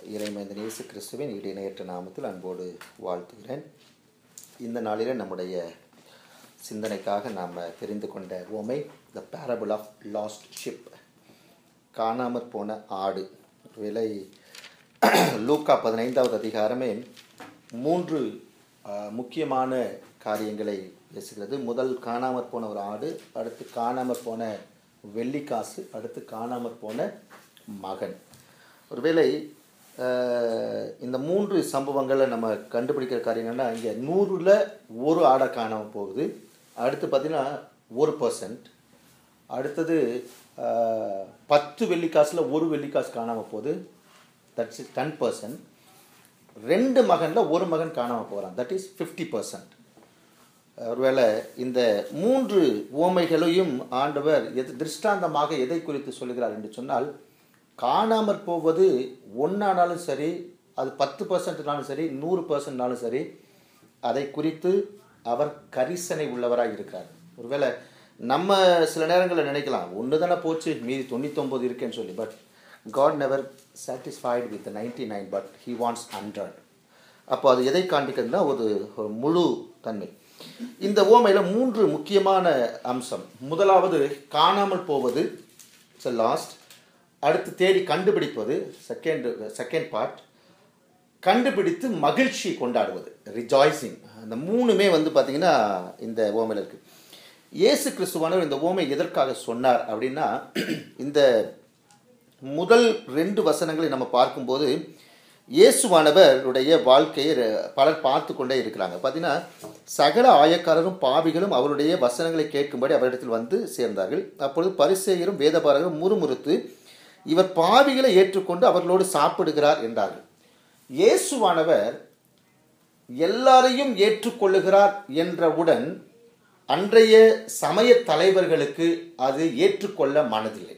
இறைமைந்தன் இயேசு கிறிஸ்துவின் இடைநேற்ற நாமத்தில் அன்போடு வாழ்த்துகிறேன் இந்த நாளிலே நம்முடைய சிந்தனைக்காக நாம் தெரிந்து கொண்ட உவமை the parable of lost sheep காணாமற் போன ஆடு விலை லூக்கா பதினைந்தாவது அதிகாரமே மூன்று ஆஹ், முக்கியமான காரியங்களை பேசுகிறது முதல் காணாமற் போன ஒரு ஆடு அடுத்து காணாமற் போன வெள்ளிக்காசு அடுத்து காணாமற் போன மகன் ஒருவேளை ஆஹ், இந்த மூன்று சம்பவங்களை நம்ம கண்டுபிடிக்கிற காரியம் என்னன்னா இங்கே நூறில் ஒரு ஆடை காணாமல் போகுது அடுத்து பார்த்தீங்கன்னா ஒரு பர்சன்ட் அடுத்தது ஆஹ், பத்து வெள்ளிக்காசில் ஒரு வெள்ளிக்காசு காணாமல் போகுது தட்ஸ் டென் பர்சன்ட் ரெண்டு மகனில் ஒரு மகன் காணாமல் போகிறான் தட் இஸ் ஃபிஃப்டி பர்சன்ட் ஒருவேளை இந்த மூன்று உவமைகளையும் ஆண்டவர் எது திருஷ்டாந்தமாக எதை குறித்து சொல்லுகிறார் என்று சொன்னால் காணாமற் போவது ஒன்றானாலும் சரி அது பத்து பர்சன்ட்னாலும் சரி நூறு பர்சன்ட்னாலும் சரி அதை குறித்து அவர் கரிசனை உள்ளவராக இருக்கிறார் ஒருவேளை நம்ம சில நேரங்களில் நினைக்கலாம் ஒன்று தானே போச்சு மீதி தொண்ணூத்தொம்பது இருக்கேன்னு சொல்லி but God never satisfied with ninety nine but he wants hundred அப்போ அது எதை காண்பிக்கிறதுனா ஒரு ஒரு முழு தன்மை இந்த ஓமையில் மூன்று முக்கியமான அம்சம் முதலாவது காணாமல் போவது இட்ஸ் லாஸ்ட் அடுத்து தேடி கண்டுபிடிப்பது செகண்ட் செகண்ட் பார்ட் கண்டுபிடித்து மகிழ்ச்சி கொண்டாடுவது ரிஜாய்சிங் அந்த மூணுமே வந்து பார்த்திங்கன்னா இந்த ஓமையில் இருக்குது இயேசு கிறிஸ்துவானவர் இந்த ஓமை எதற்காக சொன்னார் அப்படின்னா இந்த முதல் ரெண்டு வசனங்களை நம்ம பார்க்கும்போது இயேசுவானவருடைய வாழ்க்கையை ர- பலர் பார்த்து கொண்டே இருக்கிறாங்க பார்த்தீங்கன்னா சகல ஆயக்காரரும் பாவிகளும் அவருடைய வசனங்களை கேட்கும்படி அவரிடத்தில் வந்து சேர்ந்தார்கள் அப்பொழுது பரிசேயரும் வேதபாரகரும் முறுமுறுத்து இவர் பாவிகளை ஏற்றுக்கொண்டு அவர்களோடு சாப்பிடுகிறார் என்றார்கள் இயேசுவானவர் எல்லாரையும் ஏற்றுக்கொள்ளுகிறார் என்றவுடன் அன்றைய சமய தலைவர்களுக்கு அது ஏற்றுக்கொள்ள மனதில்லை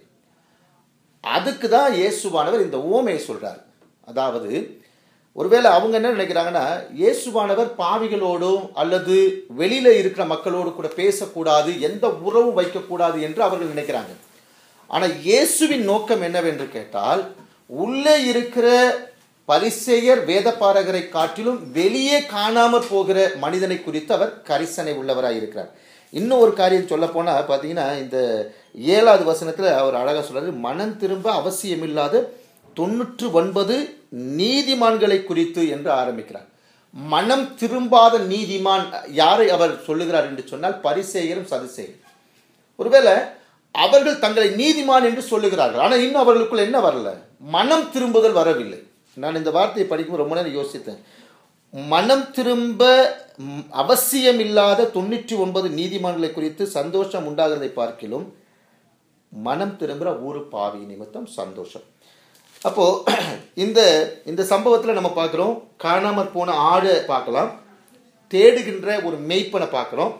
அதுக்கு தான் இயேசுவானவர் இந்த ஓமையை சொல்றார் அதாவது ஒருவேளை அவங்க என்ன நினைக்கிறாங்கன்னா இயேசுவானவர் பாவிகளோடும் அல்லது வெளியில இருக்கிற மக்களோடு கூட பேசக்கூடாது எந்த உறவும் வைக்கக்கூடாது என்று அவர்கள் நினைக்கிறாங்க ஆனா இயேசுவின் நோக்கம் என்னவென்று கேட்டால் உள்ளே இருக்கிற பரிசேயர் வேதபாரகரை காட்டிலும் வெளியே காணாமற் போகிற மனிதனை குறித்து அவர் கரிசனை உள்ளவராய் இருக்கிறார் இன்னும் ஒரு காரியம் சொல்ல போனா பார்த்தீங்கன்னா இந்த ஏழாவது வசனத்தில் அவர் அழகாக சொல்றாரு மனம் திரும்ப அவசியமில்லாத தொண்ணூற்று ஒன்பது நீதிமான்களை குறித்து என்று ஆரம்பிக்கிறார் மனம் திரும்பாத நீதிமான் யாரை அவர் சொல்லுகிறார் என்று சொன்னால் பரிசேயரும் சதுசேயரும் ஒருவேளை அவர்கள் தங்களை நீதிமான் என்று சொல்லுகிறார்கள் ஆனால் இன்னும் அவர்களுக்குள்ள என்ன வரல மனம் திரும்புதல் வரவில்லை நான் இந்த வார்த்தையை படிக்கும் ரொம்ப நேரம் யோசித்தேன் மனம் திரும்ப ம், அவசியமில்லாத தொண்ணூற்றி ஒன்பது நீதிமான்களை குறித்து சந்தோஷம் உண்டாகிறதை பார்க்கிலும் மனம் திரும்புகிற ஒரு பாவி நிமித்தம் சந்தோஷம் அப்போ இந்த இந்த சம்பவத்தில் நம்ம பார்க்குறோம் காணாமற் போன ஆடை பார்க்கலாம் தேடுகின்ற ஒரு மெய்ப்பனை பார்க்குறோம்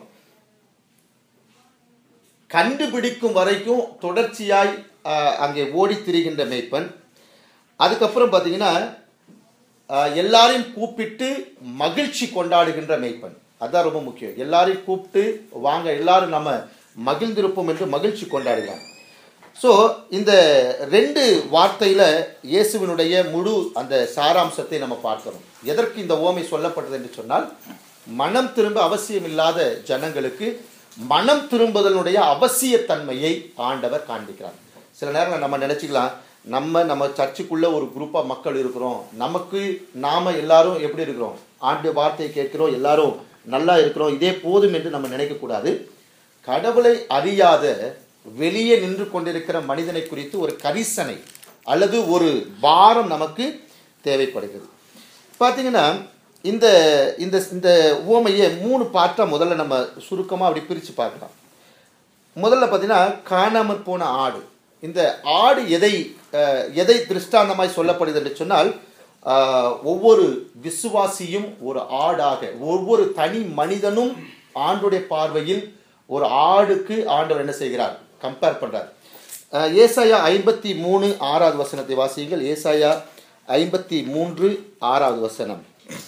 கண்டுபிடிக்கும் வரைக்கும் தொடர்ச்சியாய் ஆஹ், அங்கே ஓடி திரிகின்ற மேய்ப்பன் அதுக்கப்புறம் பார்த்தீங்கன்னா ஆஹ், எல்லாரையும் கூப்பிட்டு மகிழ்ச்சி கொண்டாடுகின்ற மேய்ப்பன் அதான் ரொம்ப முக்கியம் எல்லாரையும் கூப்பிட்டு வாங்க எல்லாரும் நம்ம மகிழ்ந்திருப்போம் என்று மகிழ்ச்சி கொண்டாடுகிறான் ஸோ இந்த ரெண்டு வார்த்தையில் இயேசுவினுடைய முழு அந்த சாராம்சத்தை நம்ம பார்க்கிறோம் எதற்கு இந்த ஓமை சொல்லப்பட்டது என்று சொன்னால் மனம் திரும்ப அவசியமில்லாத ஜனங்களுக்கு மனம் திரும்புதலுடைய அவசியத்தன்மையை ஆண்டவர் காண்பிக்கிறார் சில நேரம் நம்ம நினச்சிக்கலாம் நம்ம நம்ம சர்ச்சுக்குள்ள ஒரு குரூப்பாக மக்கள் இருக்கிறோம் நமக்கு நாம எல்லாரும் எப்படி இருக்கிறோம் ஆண்டு வார்த்தையை கேட்கிறோம் எல்லாரும் நல்லா இருக்கிறோம் இதே போதும் என்று நம்ம நினைக்கக்கூடாது கடவுளை அறியாத வெளியே நின்று கொண்டிருக்கிற மனிதனை குறித்து ஒரு கரிசனை அல்லது ஒரு பாரம் நமக்கு தேவைப்படுகிறது பார்த்தீங்கன்னா இந்த இந்த இந்த உவமையை மூணு பார்ட்டாக முதல்ல நம்ம சுருக்கமாக அப்படி பிரித்து பார்க்கலாம் முதல்ல பார்த்தீங்கன்னா காணாமற் போன ஆடு இந்த ஆடு எதை அஹ், எதை திருஷ்டாந்தமாய் சொல்லப்படுது என்று சொன்னால் அஹ், ஒவ்வொரு விசுவாசியும் ஒரு ஆடாக ஒவ்வொரு தனி மனிதனும் ஆண்டுடைய பார்வையில் ஒரு ஆடுக்கு ஆண்டவர் என்ன செய்கிறார் கம்பேர் பண்றார் அஹ், ஏசாயா ஐம்பத்தி மூணு ஆறாவது வசனத்தை வாசியுங்கள் ஏசாயா ஐம்பத்தி மூன்று ஆறாவது வசனம்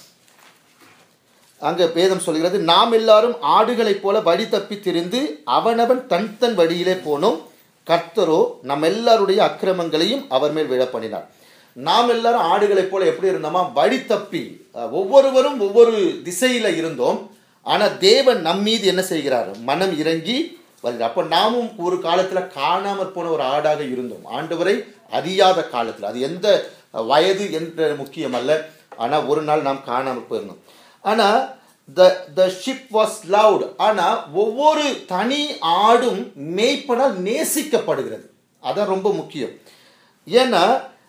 அங்க வேதம் சொல்கிறது நாம் எல்லாரும் ஆடுகளைப் போல வழி தப்பி திரிந்து அவனவன் தன் தன் வழியிலே போனோம் கர்த்தரோ நம் எல்லாருடைய அக்கிரமங்களையும் அவர் மேல் விழ பண்ணினார் நாம் எல்லாரும் ஆடுகளைப் போல எப்படி இருந்தோமா வழி தப்பி அஹ், ஒவ்வொருவரும் ஒவ்வொரு திசையில இருந்தோம் ஆனா தேவன் நம் மீது என்ன செய்கிறார் மனம் இறங்கி வருகிறார் அப்போ நாமும் ஒரு காலத்துல காணாமற் போன ஒரு ஆடாக இருந்தோம் ஆண்டவரை அறியாத காலத்துல அது எந்த வயது என்ற முக்கியம் அல்ல ஆனா ஒரு நாள் நாம் காணாமல் போயிருந்தோம் ஆனா the the sheep was lost ஆனா ஒவ்வொரு தனி ஆடும் மேய்ப்பனால் நேசிக்கப்படுகிறது அதான் ரொம்ப முக்கியம் ஏன்னா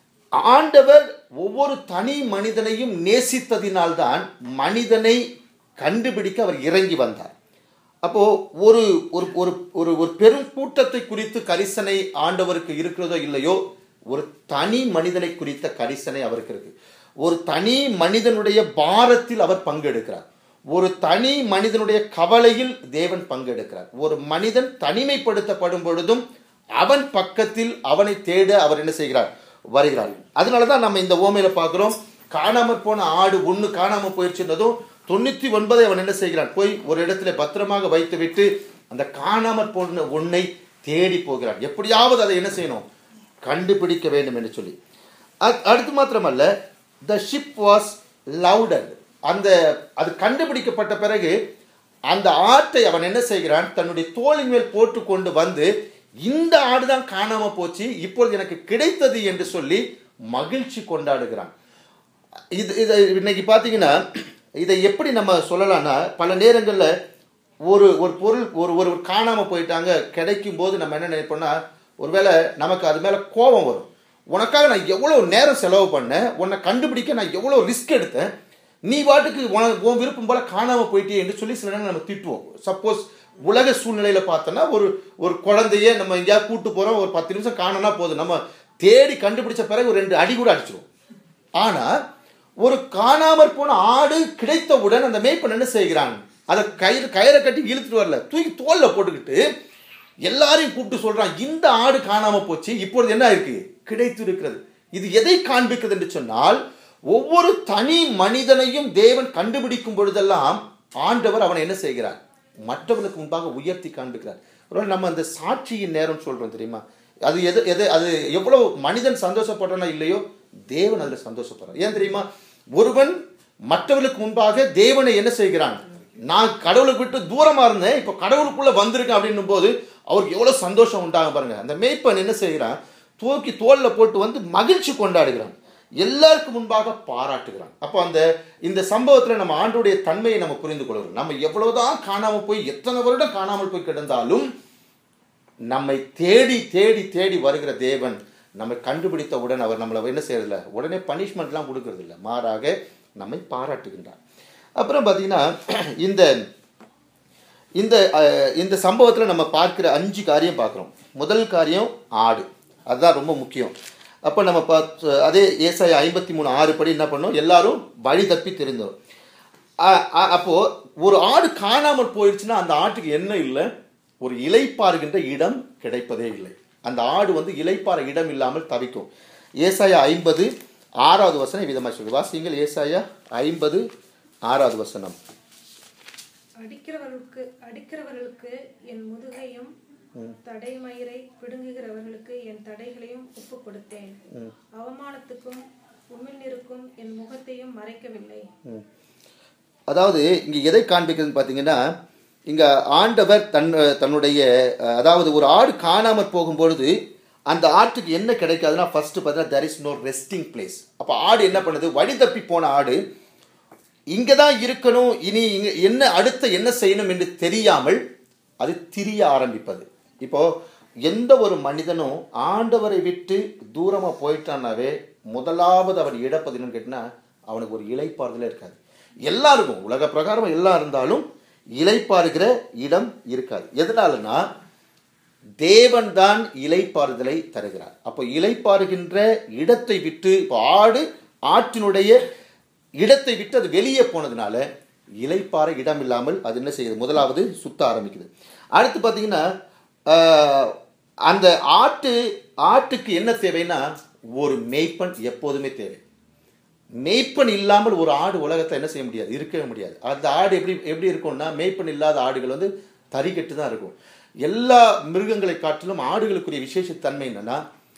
ஆண்டவர் ஒவ்வொரு தனி மனிதனையும் நேசித்ததினால்தான் மனிதனை கண்டுபிடிக்க அவர் இறங்கி வந்தார் அப்போ ஒரு ஒரு ஒரு ஒரு ஒரு பெரும் கூட்டத்தை குறித்து கரிசனை ஆண்டவருக்கு இருக்கிறதோ இல்லையோ ஒரு தனி மனிதனை குறித்த கரிசனை அவருக்கு இருக்கு ஒரு தனி மனிதனுடைய பாரத்தில் அவர் பங்கெடுக்கிறார் ஒரு தனி மனிதனுடைய கவலையில் தேவன் பங்கெடுக்கிறார் ஒரு மனிதன் தனிமைப்படுத்தப்படும் பொழுதும் அவன் பக்கத்தில் அவனை தேட அவர் என்ன செய்கிறார் வருகிறார் அதனால தான் நம்ம இந்த ஓமையில பார்க்கிறோம் காணாமற் போன ஆடு ஒன்று காணாமல் போயிடுச்சுன்னதும் தொண்ணூற்றி ஒன்பதை அவன் என்ன செய்கிறான் போய் ஒரு இடத்துல பத்திரமாக வைத்து விட்டு அந்த காணாமற் போன ஒன்றை தேடி போகிறான் எப்படியாவது அதை என்ன செய்யணும் கண்டுபிடிக்க வேண்டும் என்று சொல்லி அ- அடுத்து மாத்திரமல்ல த ஷிப் வாஸ் லவுடட் அந்த அது கண்டுபிடிக்கப்பட்ட பிறகு அந்த ஆட்டை அவன் என்ன செய்கிறான் தன்னுடைய தோளின் மேல் போட்டு கொண்டு வந்து இந்த ஆடு தான் காணாம போச்சு இப்பொழுது எனக்கு கிடைத்தது என்று சொல்லி மகிழ்ச்சி கொண்டாடுகிறான் இது இதை இன்னைக்கு பார்த்தீங்கன்னா இதை எப்படி நம்ம சொல்லலாம்னா பல நேரங்களில் ஒரு ஒரு பொருள் ஒரு ஒரு காணாமல் போயிட்டாங்க கிடைக்கும் போது நம்ம என்ன நினைப்போம்னா ஒருவேளை நமக்கு அது மேலே கோபம் வரும் உனக்காக நான் எவ்வளோ நேரம் செலவு பண்ணேன் உன்னை கண்டுபிடிக்க நான் எவ்வளோ ரிஸ்க் எடுத்தேன் நீ பாட்டுக்கு உன- உன் விருப்பம் போல காணாமல் போயிட்டே என்று சொல்லி சில நேரம் நம்ம திட்டுவோம் சப்போஸ் உலக சூழ்நிலையில் பார்த்தோன்னா ஒரு ஒரு குழந்தைய நம்ம எங்கேயாவது கூட்டு போகிறோம் ஒரு பத்து நிமிஷம் காணனா போதும் நம்ம தேடி கண்டுபிடிச்ச பிறகு ஒரு ரெண்டு அடி கூட அடிச்சிருவோம் ஆனா ஒரு காணாமற் போன ஆடு கிடைத்தவுடன் அந்த மேய்ப்பன் என்ன செய்கிறான் அதை கயிறு கயிறை கட்டி இழுத்துட்டு வரல தூக்கி தோல்ல போட்டுக்கிட்டு எல்லாரையும் கூப்பிட்டு சொல்றான் இந்த ஆடு காணாம போச்சு இப்பொழுது என்ன இருக்கு கிடைத்து இருக்கிறது இது எதை காண்பிக்கிறது என்று சொன்னால் ஒவ்வொரு தனி மனிதனையும் தேவன் கண்டுபிடிக்கும் பொழுதெல்லாம் ஆண்டவர் அவனை என்ன செய்கிறார் மற்றவர்களுக்கு முன்பாக உயர்த்தி காண்பிக்கிறார் ஒருவேளை நம்ம அந்த சாட்சியின் நேரம் சொல்றோம் தெரியுமா அது எது எது அது எவ்வளவு மனிதன் சந்தோஷப்படுறானா இல்லையோ தேவன் அதில் சந்தோஷப்படுறார் ஏன் தெரியுமா ஒருவன் மற்றவர்களுக்கு முன்பாக தேவனை என்ன செய்கிறான் நான் கடவுளை விட்டு தூரமா இருந்தேன் இப்போ கடவுளுக்குள்ள வந்திருக்கேன் அப்படின்னும் போது அவருக்கு எவ்வளவு சந்தோஷம் உண்டாகும் பாருங்க அந்த மேய்ப்பன் என்ன செய்கிறான் தூக்கி தோல்ல போட்டு வந்து மகிழ்ச்சி கொண்டாடுகிறான் எல்லாருக்கும் முன்பாக பாராட்டுகிறான் அப்போ அந்த இந்த சம்பவத்தில் நம்ம ஆண்டுடைய தன்மையை நம்ம புரிந்து கொள்கிறோம் நம்ம எவ்வளவுதான் காணாமல் போய் எத்தனை வருடம் காணாமல் போய் கிடந்தாலும் நம்மை தேடி தேடி தேடி வருகிற தேவன் நம்மை கண்டுபிடித்தவுடன் அவர் நம்மளை என்ன செய்யறதில்ல உடனே பனிஷ்மெண்ட்லாம் கொடுக்கறது இல்ல மாறாக நம்மை பாராட்டுகின்றார் அப்புறம் பார்த்தீங்கன்னா இந்த இந்த அஹ், இந்த சம்பவத்தில் நம்ம பார்க்கிற அஞ்சு காரியம் பார்க்குறோம் முதல் காரியம் ஆடு அதுதான் ரொம்ப முக்கியம் அப்போ நம்ம பார்த்து அதே ஏசாய ஐம்பத்தி மூணு ஆறு படி என்ன பண்ணோம் எல்லாரும் வழி தப்பி தெரிந்தோம் அ- அ- அப்போ ஒரு ஆடு காணாமல் போயிடுச்சுன்னா அந்த ஆட்டுக்கு என்ன இல்லை ஒரு இலைப்பாருகின்ற இடம் கிடைப்பதே இல்லை அந்த ஆடு வந்து இலைப்பாற இடம் இல்லாமல் தவிக்கும் ஏசாயா ஐம்பது ஆறாவது வசனம் விதமாக சொல்லி வாசிங்கள் ஏசாயா ஐம்பது ஆறாவது வசனம் அடிக்கிறவர்களுக்கு அடிக்கிறவர்களுக்கு என் முதுகையும் தடைமயிரை பிடுங்குகிறவர்களுக்கு என் தடைகளையும் ஒப்புக் கொடுத்தேன் அவமானத்துக்கும் உமிழ்நீருக்கும் என் முகத்தையும் மறைக்கவில்லை அதாவது இங்கே எதை காண்பிக்கிறதுன்னு பார்த்தீங்கன்னா இங்கே ஆண்டவர் தன் தன்னுடைய அஹ், அதாவது ஒரு ஆடு காணாமற் போகும்பொழுது அந்த ஆட்டுக்கு என்ன கிடைக்காதுன்னா ஃபர்ஸ்ட் பார்த்தீங்கன்னா there is no resting place அப்போ ஆடு என்ன பண்ணுது வழி தப்பி போன ஆடு இங்கே தான் இருக்கணும் இனி இங்க என்ன அடுத்த என்ன செய்யணும் என்று தெரியாமல் அது திரிய ஆரம்பிப்பது இப்போ எந்த ஒரு மனிதனும் ஆண்டவரை விட்டு தூரமாக போயிட்டானாவே முதலாவது அவன் இழப்பது என்னன்னு கேட்டினா அவனுக்கு ஒரு இலைப்பாறுதலே இருக்காது எல்லாருக்கும் உலக பிரகாரம் எல்லாம் இருந்தாலும் இலைப்பாறுகிற இடம் இருக்காது எதனாலனா தேவன் தான் இலைப்பாறுதலை தருகிறார் அப்போ இலைப்பாறுகின்ற இடத்தை விட்டு இப்போ ஆடு ஆட்டினுடைய இடத்தை விட்டு அது வெளியே போனதுனால இலைப்பாற இடம் இல்லாமல் அது என்ன செய்யுது முதலாவது சுத்த ஆரம்பிக்குது அடுத்து பார்த்தீங்கன்னா ஆஹ், அந்த ஆட்டு ஆட்டுக்கு என்ன தேவைன்னா ஒரு மேய்ப்பன் எப்போதுமே தேவை மேய்ப்பன் இல்லாமல் ஒரு ஆடு உலகத்தை என்ன செய்ய முடியாது இருக்கவே முடியாது அந்த ஆடு எப்படி எப்படி இருக்கும்னா மேய்ப்பன் இல்லாத ஆடுகள் வந்து தறிகட்டு தான் இருக்கும் எல்லா மிருகங்களை காட்டிலும் ஆடுகளுக்குரிய விசேஷத்தன்மை என்னன்னா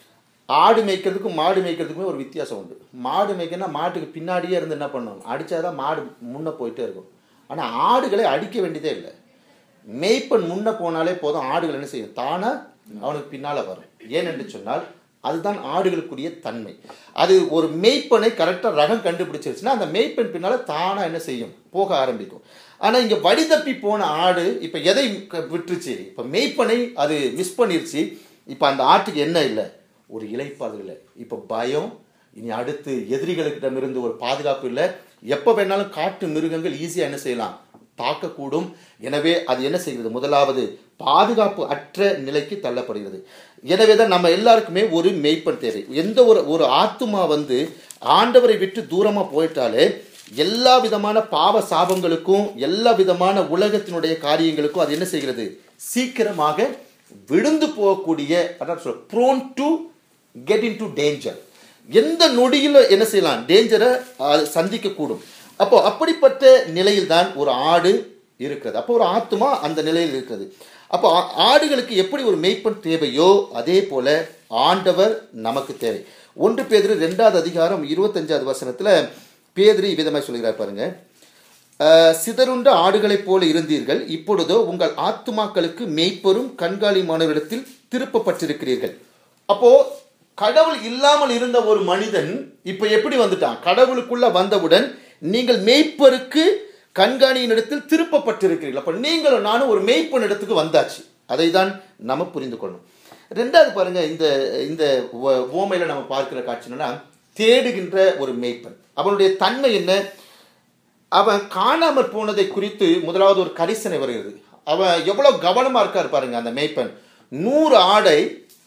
ஆடு மேய்க்கிறதுக்கும் மாடு மேய்க்கிறதுக்குமே ஒரு வித்தியாசம் உண்டு மாடு மேய்க்கணும்னா மாட்டுக்கு பின்னாடியே இருந்து என்ன பண்ணணும் அடித்தாதான் மாடு முன்னே போயிட்டே இருக்கும் ஆனால் ஆடுகளை அடிக்க வேண்டியதே இல்லை மேய்ப்பன் முன்ன போனாலே போதும் ஆடுகள் என்ன செய்யும் தானா அவனுக்கு பின்னால வரும் ஏனென்று சொன்னால் அதுதான் ஆடுகளுக்குரிய தன்மை அது ஒரு மேய்ப்பனை கரெக்டாக ரகம் கண்டுபிடிச்சிருச்சுன்னா அந்த மேய்ப்பன் பின்னால தானா என்ன செய்யும் போக ஆரம்பிக்கும் ஆனால் இங்கே வழி தப்பி போன ஆடு இப்போ எதை க- விட்டுருச்சு இப்போ மேய்ப்பனை அது மிஸ் பண்ணிருச்சு இப்போ அந்த ஆட்டுக்கு என்ன இல்லை ஒரு இலைப்பாது இல்லை இப்போ பயம் இனி அடுத்து எதிரிகளுக்கிடமிருந்து ஒரு பாதுகாப்பு இல்லை எப்போ வேணாலும் காட்டு மிருகங்கள் ஈஸியாக என்ன செய்யலாம் தாக்கக்கூடும் எனவே அது என்ன செய்கிறது முதலாவது பாதுகாப்பு அற்ற நிலைக்கு தள்ளப்படுகிறது எனவே தான் நம்ம எல்லாருக்குமே ஒரு மெய்ப்பன் தேவை எந்த ஒரு ஒரு ஆத்துமா வந்து ஆண்டவரை விட்டு தூரமாக போயிட்டாலே எல்லா விதமான பாவ சாபங்களுக்கும் எல்லா விதமான உலகத்தினுடைய காரியங்களுக்கும் அது என்ன செய்கிறது சீக்கிரமாக விழுந்து போகக்கூடிய அதான் சொல்ல prone to get into danger எந்த நொடியில் என்ன செய்யலாம் டேஞ்சரை சந்திக்கக்கூடும் அப்போ அப்படிப்பட்ட நிலையில் தான் ஒரு ஆடு இருக்கிறது அப்போ ஒரு ஆத்துமா அந்த நிலையில் இருக்கிறது அப்போ ஆ- ஆடுகளுக்கு எப்படி ஒரு மெய்ப்பன் தேவையோ அதே போல ஆண்டவர் நமக்கு தேவை ஒன்று பேதிரு ரெண்டாவது அதிகாரம் இருபத்தஞ்சாவது வசனத்தில் பேதிரு விதமாய் சொல்கிறார் பாருங்க அஹ், சிதறுண்ட ஆடுகளைப் போல இருந்தீர்கள் இப்பொழுதோ உங்கள் ஆத்துமாக்களுக்கு மெய்ப்பெரும் கண்காணிமானவரிடத்தில் திருப்பப்பட்டிருக்கிறீர்கள் அப்போ கடவுள் இல்லாமல் இருந்த ஒரு மனிதன் இப்ப எப்படி வந்துட்டான் கடவுளுக்குள்ள வந்தவுடன் நீங்கள் மெய்ப்பருக்கு கண்காணியின் இடத்தில் திருப்பப்பட்டிருக்கிறீர்கள் அப்ப நீங்களும் நானும் ஒரு மெய்ப்பன் இடத்துக்கு வந்தாச்சு அதை தான் நம்ம புரிந்து கொள்ளணும் ரெண்டாவது பாருங்க இந்த இந்த ஓ- ஓமையில நம்ம பார்க்கிற காட்சி என்னன்னா தேடுகின்ற ஒரு மெய்ப்பன் அவனுடைய தன்மை என்ன அவன் காணாமற் போனதை குறித்து முதலாவது ஒரு கரிசனை வருகிறது அவன் எவ்வளவு கவனமா இருக்கார் பாருங்க அந்த மேய்ப்பன் நூறு ஆடை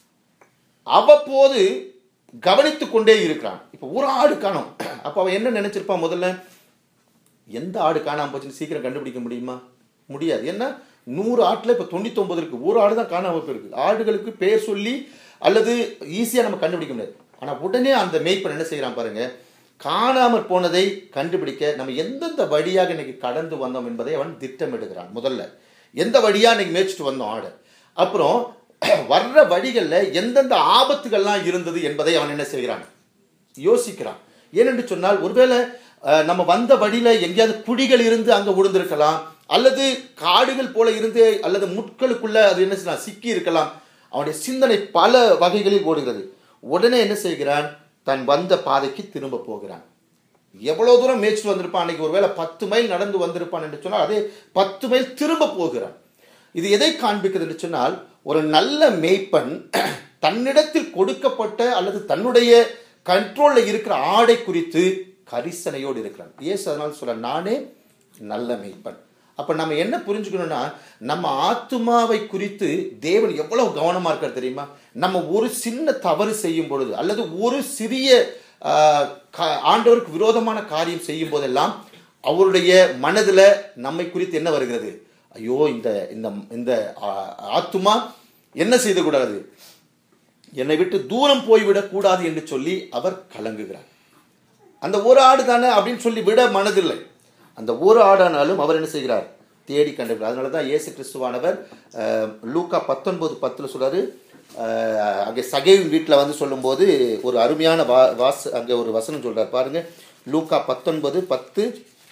அவ்வப்போது கவனித்து கொண்டே இருக்கிறான் இப்போ ஒரு ஆடு காணோம் அப்போ அவன் என்ன நினைச்சிருப்பான் முதல்ல எந்த ஆடு காணாம போச்சுன்னு சீக்கிரம் கண்டுபிடிக்க முடியுமா முடியாது ஏன்னா நூறு ஆட்டில் இப்போ தொண்ணூத்தொம்பது இருக்கு ஒரு ஆடு தான் காணாம போயிருக்கு ஆடுகளுக்கு பேர் சொல்லி அல்லது ஈஸியாக நம்ம கண்டுபிடிக்க முடியாது ஆனால் உடனே அந்த மேய்ப்பன் என்ன செய்கிறான் பாருங்க காணாமற் போனதை கண்டுபிடிக்க நம்ம எந்தெந்த வழியாக இன்னைக்கு கடந்து வந்தோம் என்பதை அவன் திட்டமிடுகிறான் முதல்ல எந்த வழியாக இன்னைக்கு மேய்ச்சிட்டு வந்தோம் ஆடு அப்புறம் வர்ற வழிகளில் எந்தெந்த ஆபத்துகள்லாம் இருந்தது என்பதை அவன் என்ன செய்கிறான் யோசிக்கிறான் ஏனென்று சொன்னால் ஒருவேளை அஹ், நம்ம வந்த வழியில எங்கேயாவது குழிகள் இருந்து அங்க விழுந்திருக்கலாம் அல்லது காடுகள் போல இருந்து அல்லது முட்களுக்குள்ள அது என்ன செய்யலாம் சிக்கி இருக்கலாம் அவனுடைய சிந்தனை பல வகைகளில் ஓடுகிறது உடனே என்ன செய்கிறான் தன் வந்த பாதைக்கு திரும்ப போகிறான் எவ்வளவு தூரம் மேய்ச்சிட்டு வந்திருப்பான் அன்னைக்கு ஒருவேளை பத்து மைல் நடந்து வந்திருப்பான் என்று சொன்னால் அதே பத்து மைல் திரும்ப போகிறான் இது எதை காண்பிக்கிறது என்று சொன்னால் ஒரு நல்ல மேய்ப்பன் தன்னிடத்தில் கொடுக்கப்பட்ட அல்லது தன்னுடைய கண்ட்ரோல்ல இருக்கிற ஆடை குறித்து கரிசனையோடு இருக்கிறான் ஏசு அதனால சொல்ல நானே நல்ல மேய்ப்பன் அப்ப நம்ம என்ன புரிஞ்சுக்கணும்னா நம்ம ஆத்துமாவை குறித்து தேவன் எவ்வளவு கவனமா இருக்கார் தெரியுமா நம்ம ஒரு சின்ன தவறு செய்யும் பொழுது அல்லது ஒரு சிறிய ஆஹ், கா- ஆண்டவருக்கு விரோதமான காரியம் செய்யும் போதெல்லாம் அவருடைய மனதுல நம்மை குறித்து என்ன வருகிறது ஐயோ இந்த இந்த இந்த ஆ- ஆத்துமா என்ன செய்யக்கூடாது என்னை விட்டு தூரம் போய்விடக் கூடாது என்று சொல்லி அவர் கலங்குகிறார் அந்த ஒரு ஆடு தானே அப்படின்னு சொல்லி விட மனதில்லை அந்த ஒரு ஆடானாலும் அவர் என்ன செய்கிறார் தேடி கண்டுகிறார் அதனால தான் இயேசு கிறிஸ்துவானவர் அஹ், லூக்கா பத்தொன்பது பத்தில் சொல்றாரு அஹ், அங்கே சகைவின் வீட்டில் வந்து சொல்லும்போது ஒரு அருமையான வா வாஸ் அங்கே ஒரு வசனம் சொல்றார் பாருங்க லூக்கா பத்தொன்பது பத்து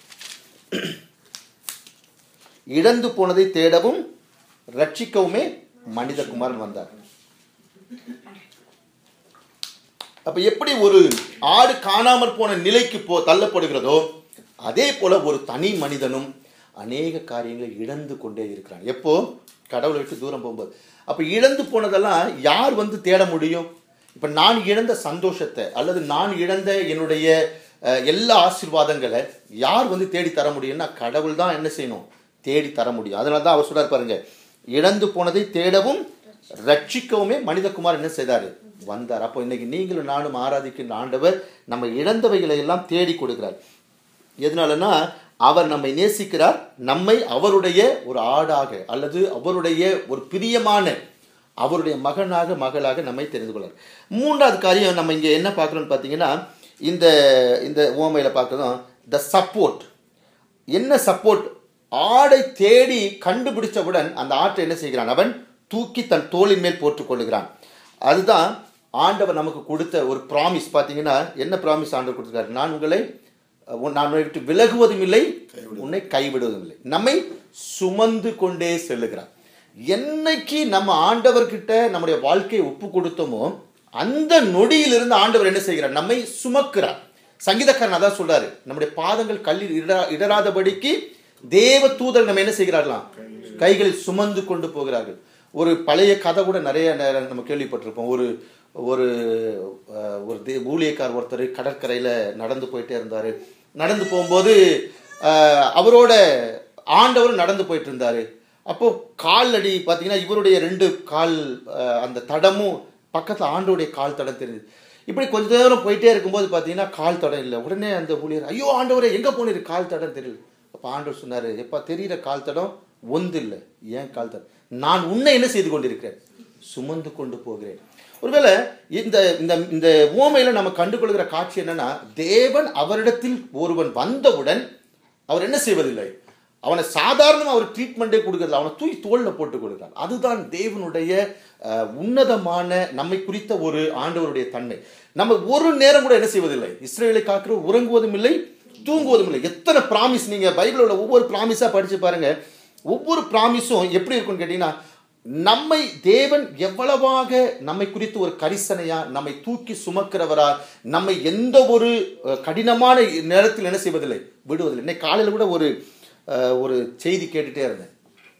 இழந்து போனதை தேடவும் ரட்சிக்கவுமே மனிதகுமாரன் வந்தார் அப்ப எப்படி ஒரு ஆடு காணாமற் போன நிலைக்கு போ தள்ளப்படுகிறதோ அதே போல ஒரு தனி மனிதனும் அநேக காரியங்களை இழந்து கொண்டே இருக்கிறான் எப்போ கடவுளை விட்டு தூரம் போகும்போது அப்ப இழந்து போனதெல்லாம் யார் வந்து தேட முடியும் இப்ப நான் இழந்த சந்தோஷத்தை அல்லது நான் இழந்த என்னுடைய அஹ், எல்லா ஆசீர்வாதங்களை யார் வந்து தேடி தர முடியும்னா கடவுள் தான் என்ன செய்யணும் தேடி தர முடியும் அதனால தான் அவர் சொல்றாரு பாருங்க இழந்து போனதை தேடவும் ரட்சிக்கவுமே மனிதகுமார் என்ன செய்தாரு வந்தார் அப்போ இன்னைக்கு நீங்களும் நானும் ஆராதிக்கின்ற ஆண்டவர் நம்ம இழந்தவைகளை எல்லாம் தேடி கொடுக்கிறார் எதனாலனா அவர் நம்மை நேசிக்கிறார் நம்மை அவருடைய ஒரு ஆடாக அல்லது அவருடைய ஒரு பிரியமான அவருடைய மகனாக மகளாக நம்மை தெரிந்து கொள்ளார் மூன்றாவது காரியம் நம்ம இங்கே என்ன பார்க்குறோம்னு பார்த்தீங்கன்னா இந்த இந்த ஓமையில் பார்க்குறோம் த சப்போர்ட் என்ன சப்போர்ட் ஆடை தேடி கண்டுபிடிச்சவுடன் அந்த ஆட்டை என்ன செய்கிறான் அவன் தூக்கி தன் தோளின் மேல் போட்டுக் கொள்ளுகிறான் அதுதான் ஆண்டவர் நமக்கு கொடுத்த ஒரு ப்ராமிஸ் பார்த்தீங்கன்னா என்ன ப்ராமிஸ் ஆண்டவர் கொடுத்துருக்காரு நான் உங்களை அஹ், உன்- நான் உன்னை விட்டு விலகுவதும் இல்லை உன்னை கைவிடுவதும் இல்லை நம்மை சுமந்து கொண்டே செல்லுகிறார் என்னைக்கு நம்ம ஆண்டவர்கிட்ட நம்முடைய வாழ்க்கையை ஒப்பு கொடுத்தோமோ அந்த நொடியிலிருந்து ஆண்டவர் என்ன செய்கிறார் நம்மை சுமக்கிறார் சங்கீதக்காரன் அதான் சொல்றாரு நம்முடைய பாதங்கள் கல்லில் இடரா இடராதபடிக்கு தேவ தூதர் நம்ம என்ன செய்கிறார்களாம் கைகளில் சுமந்து கொண்டு போகிறார்கள் ஒரு பழைய கதை கூட நிறைய நேரம் நம்ம கேள்விப்பட்டிருப்போம் ஒரு ஒரு அஹ், ஒரு தே ஊழியக்கார் ஒருத்தர் கடற்கரையில் நடந்து போயிட்டே இருந்தார் நடந்து போகும்போது அஹ், அவரோட ஆண்டவர் நடந்து போயிட்டு இருந்தார் அப்போ கால் அடி பார்த்தீங்கன்னா இவருடைய ரெண்டு கால் அஹ், அந்த தடமும் பக்கத்தில் ஆண்டவருடைய கால் தடம் தெரியுது இப்படி கொஞ்ச நேரம் போயிட்டே இருக்கும்போது பார்த்தீங்கன்னா கால் தடம் இல்லை உடனே அந்த ஊழியர் ஐயோ ஆண்டவரே எங்கே போனீர் கால் தடம் தெரியல அப்போ ஆண்டவர் சொன்னார் எப்பா தெரியிற கால் தடம் ஒன்று இல்லை ஏன் கால் தடம் நான் உன்னை என்ன செய்து கொண்டிருக்கிறேன் சுமந்து கொண்டு போகிறேன் ஒருவேளை இந்த இந்த இந்த ஓமையில நம்ம கண்டுகொள்கிற காட்சி என்னன்னா தேவன் அவரிடத்தில் ஒருவன் வந்தவுடன் அவர் என்ன செய்வதில்லை அவனை சாதாரணமாக அவர் ட்ரீட்மெண்ட்டே கொடுக்கறதில்ல அவனை தூக்கி தோளில் போட்டு கொடுக்கிறார் அதுதான் தேவனுடைய அஹ், உன்னதமான நம்மை குறித்த ஒரு ஆண்டவருடைய தன்மை நம்ம ஒரு நேரம் கூட என்ன செய்வதில்லை இஸ்ரேலை காக்கிற உறங்குவதும் இல்லை தூங்குவதும் இல்லை எத்தனை ப்ராமிஸ் நீங்க பைபிளோட ஒவ்வொரு ப்ராமிஸாக படிச்சு பாருங்க ஒவ்வொரு ப்ராமிஸும் எப்படி இருக்கும்னு கேட்டீங்கன்னா நம்மை தேவன் எவ்வளவாக நம்மை குறித்து ஒரு கரிசனையா நம்மை தூக்கி சுமக்கிறவரா நம்மை எந்த ஒரு அஹ், கடினமான நேரத்தில் என்ன செய்வதில்லை விடுவதில்லை இன்னைக்கு காலையில் கூட ஒரு அஹ், ஒரு செய்தி கேட்டுட்டே இருந்தேன்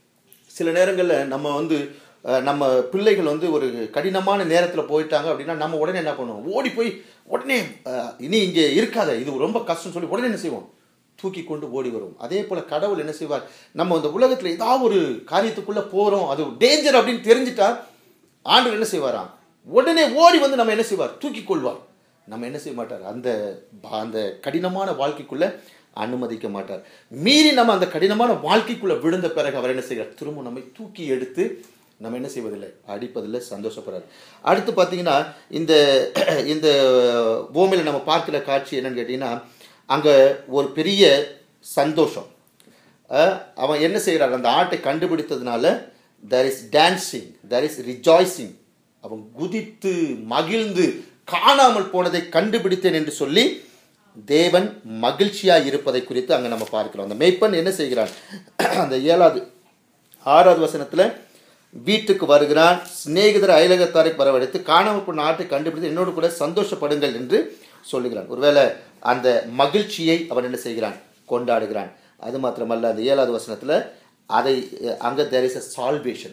சில நேரங்களில் நம்ம வந்து அஹ், நம்ம பிள்ளைகள் வந்து ஒரு கடினமான நேரத்தில் போயிட்டாங்க அப்படின்னா நம்ம உடனே என்ன பண்ணுவோம் ஓடி போய் உடனே அஹ், இனி இங்கே இருக்காத இது ரொம்ப கஷ்டம் சொல்லி உடனே என்ன செய்வோம் தூக்கி கொண்டு ஓடி வரும் அதே போல கடவுள் என்ன செய்வார் நம்ம இந்த உலகத்தில் ஏதாவது ஒரு காரியத்துக்குள்ள போறோம் அது டேஞ்சர் அப்படின்னு தெரிஞ்சிட்டா ஆண்டவர் என்ன செய்வாராம் உடனே ஓடி வந்து நம்ம என்ன செய்வார் தூக்கி கொள்வார் நம்ம என்ன செய்ய மாட்டார் அந்த ப- அந்த கடினமான வாழ்க்கைக்குள்ள அனுமதிக்க மாட்டார் மீறி நம்ம அந்த கடினமான வாழ்க்கைக்குள்ள விழுந்த பிறகு அவர் என்ன செய்கிறார் திரும்ப நம்மை தூக்கி எடுத்து நம்ம என்ன செய்வதில்லை அடிப்பதில்லை சந்தோஷப்படுறார் அடுத்து பார்த்தீங்கன்னா இந்த இந்த பூமியில் நம்ம பார்க்கிற காட்சி என்னன்னு கேட்டிங்கன்னா அங்கே ஒரு பெரிய சந்தோஷம் அஹ், அவன் என்ன செய்கிறான் அந்த ஆட்டை கண்டுபிடித்ததுனால there is dancing there is rejoicing அவன் குதித்து மகிழ்ந்து காணாமல் போனதை கண்டுபிடித்தேன் என்று சொல்லி தேவன் மகிழ்ச்சியாக இருப்பதை குறித்து அங்கே நம்ம பார்க்கிறோம் அந்த மேய்ப்பன் என்ன செய்கிறான் அந்த ஏழாவது ஆறாவது வசனத்தில் வீட்டுக்கு வருகிறான் சிநேகிதர் அயலகத்தாரை வரவழைத்து காணாமல் போன ஆட்டை கண்டுபிடித்து என்னோடு கூட சந்தோஷப்படுங்கள் என்று சொல்லுகிறான் ஒருவேளை அந்த மகிழ்ச்சியை அவன் என்ன செய்கிறான் கொண்டாடுகிறான் அது மாத்திரமல்ல அந்த ஏழாவது வசனத்தில் அதை அங்கே தேர் இஸ் அ சால்வேஷன்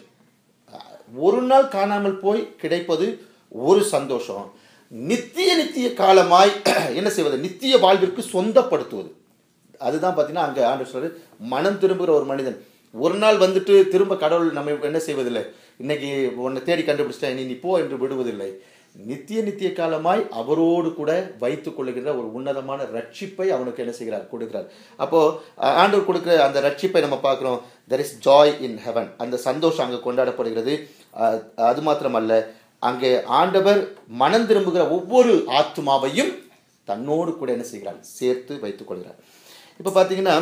ஒரு நாள் காணாமல் போய் கிடைப்பது ஒரு சந்தோஷம் நித்திய நித்திய காலமாய் என்ன செய்வது நித்திய வாழ்விற்கு சொந்தப்படுத்துவது அதுதான் பார்த்தீங்கன்னா அங்கே ஆண்டு சொல்றாரு மனம் திரும்புகிற ஒரு மனிதன் ஒரு நாள் வந்துட்டு திரும்ப கடவுள் நம்ம என்ன செய்வதில்லை இன்னைக்கு உன்னை தேடி கண்டுபிடிச்சிட்டா இனி நீ போ என்று விடுவதில்லை நித்திய நித்திய காலமாய் அவரோடு கூட வைத்துக் கொள்ளுகின்ற ஒரு உன்னதமான ரட்சிப்பை அவனுக்கு என்ன செய்கிறார் கொடுக்கிறார் அப்போ அஹ், ஆண்டவர் கொடுக்கிற அந்த ரட்சிப்பை நம்ம பார்க்கிறோம் there is joy in heaven அந்த சந்தோஷம் அங்கே கொண்டாடப்படுகிறது அஹ், அது மாத்திரமல்ல அங்கே ஆண்டவர் மனம் திரும்புகிற ஒவ்வொரு ஆத்மாவையும் தன்னோடு கூட என்ன செய்கிறார் சேர்த்து வைத்துக் கொள்கிறார் இப்போ பார்த்தீங்கன்னா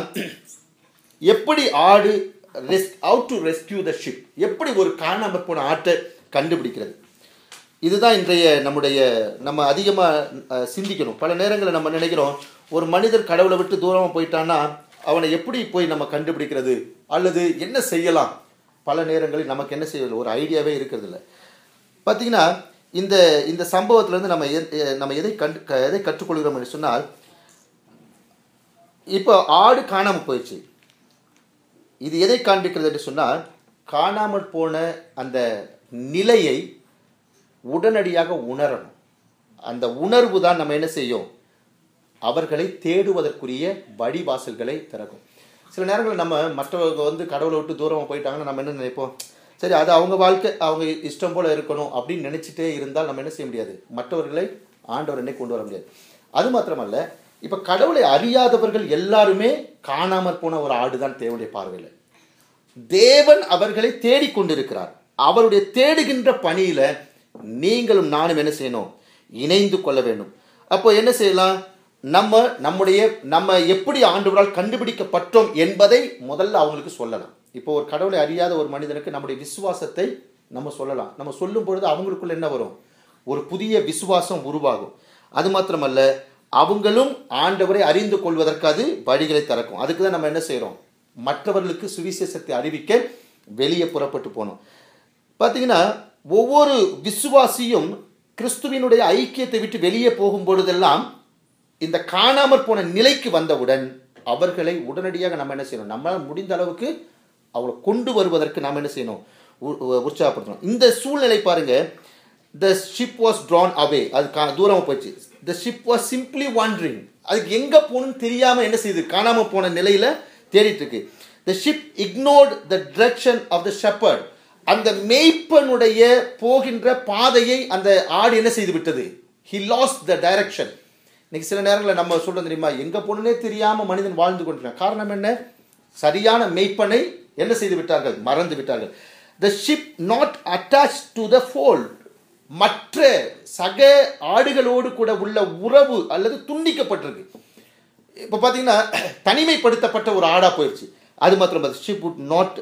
எப்படி ஆடு rush out to rescue the sheep எப்படி ஒரு காணாமற் போன ஆட்டை கண்டுபிடிக்கிறது இதுதான் இன்றைய நம்முடைய நம்ம அதிகமாக சிந்திக்கணும் பல நேரங்களில் நம்ம நினைக்கிறோம் ஒரு மனிதர் கடவுளை விட்டு தூரமாக போயிட்டான்னா அவனை எப்படி போய் நம்ம கண்டுபிடிக்கிறது அல்லது என்ன செய்யலாம் பல நேரங்களில் நமக்கு என்ன செய்யறது ஒரு ஐடியாவே இருக்கிறது இல்லை பார்த்தீங்கன்னா இந்த இந்த சம்பவத்திலேருந்து நம்ம எ- நம்ம எதை கண்டு க- எதை கற்றுக்கொள்கிறோம் என்று சொன்னால் இப்போ ஆடு காணாமல் போயிடுச்சு இது எதை காண்பிக்கிறது என்று சொன்னால் காணாமல் போன அந்த நிலையை உடனடியாக உணரணும் அந்த உணர்வு தான் நம்ம என்ன செய்யும் அவர்களை தேடுவதற்குரிய வழிவாசல்களை திறக்கும் சில நேரங்களில் நம்ம மற்றவங்க வந்து கடவுளை விட்டு தூரமாக போயிட்டாங்கன்னா நம்ம என்ன நினைப்போம் சரி அது அவங்க வாழ்க்கை அவங்க இஷ்டம் போல இருக்கணும் அப்படின்னு நினைச்சிட்டே இருந்தால் நம்ம என்ன செய்ய முடியாது மற்றவர்களை ஆண்டவர் என்னை கொண்டு வர முடியாது அது மாத்திரமல்ல இப்போ கடவுளை அறியாதவர்கள் எல்லாருமே காணாமற் போன ஒரு ஆடு தான் தேவனுடைய பார்வையில் தேவன் அவர்களை தேடிக்கொண்டிருக்கிறார் அவருடைய தேடுகின்ற பணியில நீங்களும் நானும் என்ன செய்யணும் இணைந்து கொள்ள வேண்டும் அப்போ என்ன செய்யலாம் நம்ம நம்முடைய நம்ம எப்படி ஆண்டவரால் கண்டுபிடிக்கப்பட்டோம் என்பதை முதல்ல அவங்களுக்கு சொல்லலாம் இப்போ ஒரு கடவுளை அறியாத ஒரு மனிதனுக்கு நம்முடைய விசுவாசத்தை நம்ம சொல்லலாம் நம்ம சொல்லும் பொழுது அவங்களுக்குள்ள என்ன வரும் ஒரு புதிய விசுவாசம் உருவாகும் அது மாத்திரமல்ல அவங்களும் ஆண்டவரை அறிந்து கொள்வதற்கு அது வழிகளை திறக்கும் அதுக்கு தான் நம்ம என்ன செய்கிறோம் மற்றவர்களுக்கு சுவிசேஷத்தை அறிவிக்க வெளியே புறப்பட்டு போனோம் பார்த்தீங்கன்னா ஒவ்வொரு விசுவாசியும் கிறிஸ்துவினுடைய ஐக்கியத்தை விட்டு வெளியே போகும் பொழுதெல்லாம் இந்த காணாமற் போன நிலைக்கு வந்தவுடன் அவர்களை உடனடியாக நம்ம என்ன செய்யணும் நம்மளால் முடிந்த அளவுக்கு அவங்களை கொண்டு வருவதற்கு நாம் என்ன செய்யணும் உ- உ- உற்சாகப்படுத்தணும் இந்த சூழ்நிலை பாருங்க the sheep was drawn away அது கா தூரமாக போச்சு the sheep was simply wandering அதுக்கு எங்கே போகணும்னு தெரியாமல் என்ன செய்யுது காணாமல் போன நிலையில் தேடிட்டு இருக்கு the sheep ignored the direction of the shepherd அந்த மேய்ப்பனுடைய போகின்ற பாதையை அந்த ஆடு என்ன செய்து விட்டது ஹி லாஸ்ட் த டைரக்ஷன் இன்னைக்கு சில நேரங்களில் நம்ம சொல்றோம் தெரியுமா எங்க போனே தெரியாம மனிதன் வாழ்ந்து கொண்டிருக்கான் காரணம் என்ன சரியான மெய்ப்பனை என்ன செய்து விட்டார்கள் மறந்து விட்டார்கள் the sheep not attach to the fold மற்ற சக ஆடுகளோடு கூட உள்ள உறவு அல்லது துண்டிக்கப்பட்டிருக்கு இப்போ பார்த்தீங்கன்னா தனிமைப்படுத்தப்பட்ட ஒரு ஆடாக போயிடுச்சு அது மாத்திரம் ஷிப் would நாட்